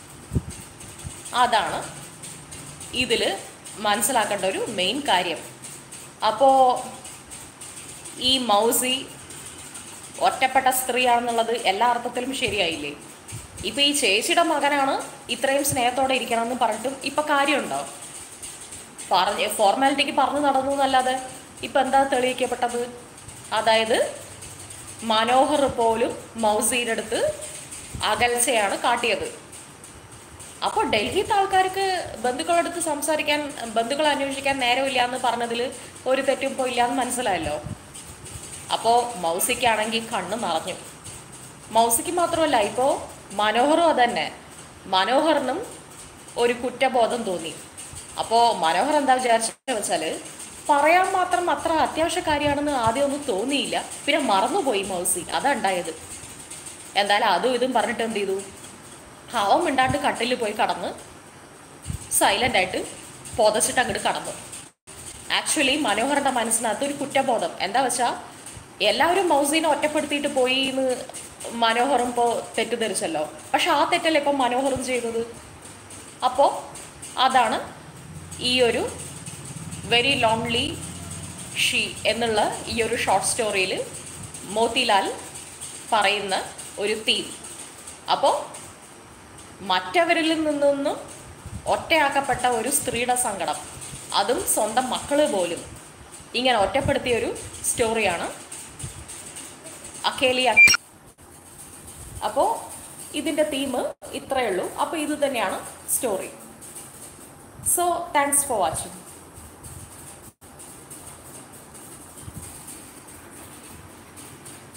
അതാണ് ഇതിൽ മനസ്സിലാക്കേണ്ട ഒരു മെയിൻ കാര്യം അപ്പോൾ ഈ മൗസി ഒറ്റപ്പെട്ട സ്ത്രീയാണെന്നുള്ളത് എല്ലാ അർത്ഥത്തിലും ശരിയായില്ലേ ഇപ്പൊ ഈ ചേച്ചിയുടെ മകനാണ് ഇത്രയും സ്നേഹത്തോടെ ഇരിക്കണമെന്ന് പറഞ്ഞിട്ടും ഇപ്പൊ കാര്യമുണ്ടോ പറഞ്ഞ് ഫോർമാലിറ്റിക്ക് പറഞ്ഞു നടന്നു എന്നല്ലാതെ ഇപ്പൊ എന്താ തെളിയിക്കപ്പെട്ടത് അതായത് മനോഹർ പോലും മൗസിയുടെ അടുത്ത് അകൽച്ചയാണ് കാട്ടിയത് അപ്പോൾ ഡൽഹിത്തെ ആൾക്കാർക്ക് ബന്ധുക്കളുടെ അടുത്ത് സംസാരിക്കാൻ ബന്ധുക്കളെ അന്വേഷിക്കാൻ നേരമില്ല എന്ന് പറഞ്ഞതിൽ ഒരു തെറ്റും ഇപ്പോൾ ഇല്ല എന്ന് മനസ്സിലായല്ലോ അപ്പോൾ മൗസിക്കാണെങ്കിൽ കണ്ണ് നിറഞ്ഞു മൗസിക്ക് മാത്രമല്ല ഇപ്പോൾ മനോഹറും അതന്നെ മനോഹറിനും ഒരു കുറ്റബോധം തോന്നി അപ്പോൾ മനോഹർ എന്താ വിചാരിച്ചത് വെച്ചാൽ പറയാൻ മാത്രം അത്ര അത്യാവശ്യ കാര്യമാണെന്ന് ആദ്യം ഒന്നും തോന്നിയില്ല പിന്നെ മറന്നുപോയി മൗസി അതാ ഉണ്ടായത് എന്തായാലും അതും ഇതും പറഞ്ഞിട്ട് എന്ത് ചെയ്തു അവൻ മിണ്ടാണ്ട് കട്ടിലിൽ പോയി കടന്ന് സൈലൻ്റ് ആയിട്ട് പൊതച്ചിട്ട് അങ്ങോട്ട് കടന്നു ആക്ച്വലി മനോഹറിന്റെ മനസ്സിനകത്ത് ഒരു കുറ്റബോധം എന്താ വെച്ചാൽ എല്ലാവരും മൗസീനെ ഒറ്റപ്പെടുത്തിയിട്ട് പോയി എന്ന് മനോഹറും ഇപ്പോൾ തെറ്റിദ്ധരിച്ചല്ലോ പക്ഷെ ആ തെറ്റല്ലേ ഇപ്പം മനോഹറും ചെയ്തത് അപ്പോൾ അതാണ് ഈ ഒരു വെരി ലോൺലി ഷീ എന്നുള്ള ഈ ഒരു ഷോർട്ട് സ്റ്റോറിയിൽ മോത്തിലാൽ പറയുന്ന ഒരു തീം അപ്പോൾ മറ്റവരിൽ നിന്നൊന്നും ഒറ്റയാക്കപ്പെട്ട ഒരു സ്ത്രീയുടെ സങ്കടം അതും സ്വന്തം മക്കള് പോലും ഇങ്ങനെ ഒറ്റപ്പെടുത്തിയ ഒരു സ്റ്റോറിയാണ് അക്കേലി അക്കി അപ്പോൾ ഇതിൻ്റെ തീം ഇത്രയേ ഉള്ളൂ അപ്പോൾ ഇത് തന്നെയാണ് story so thanks for watching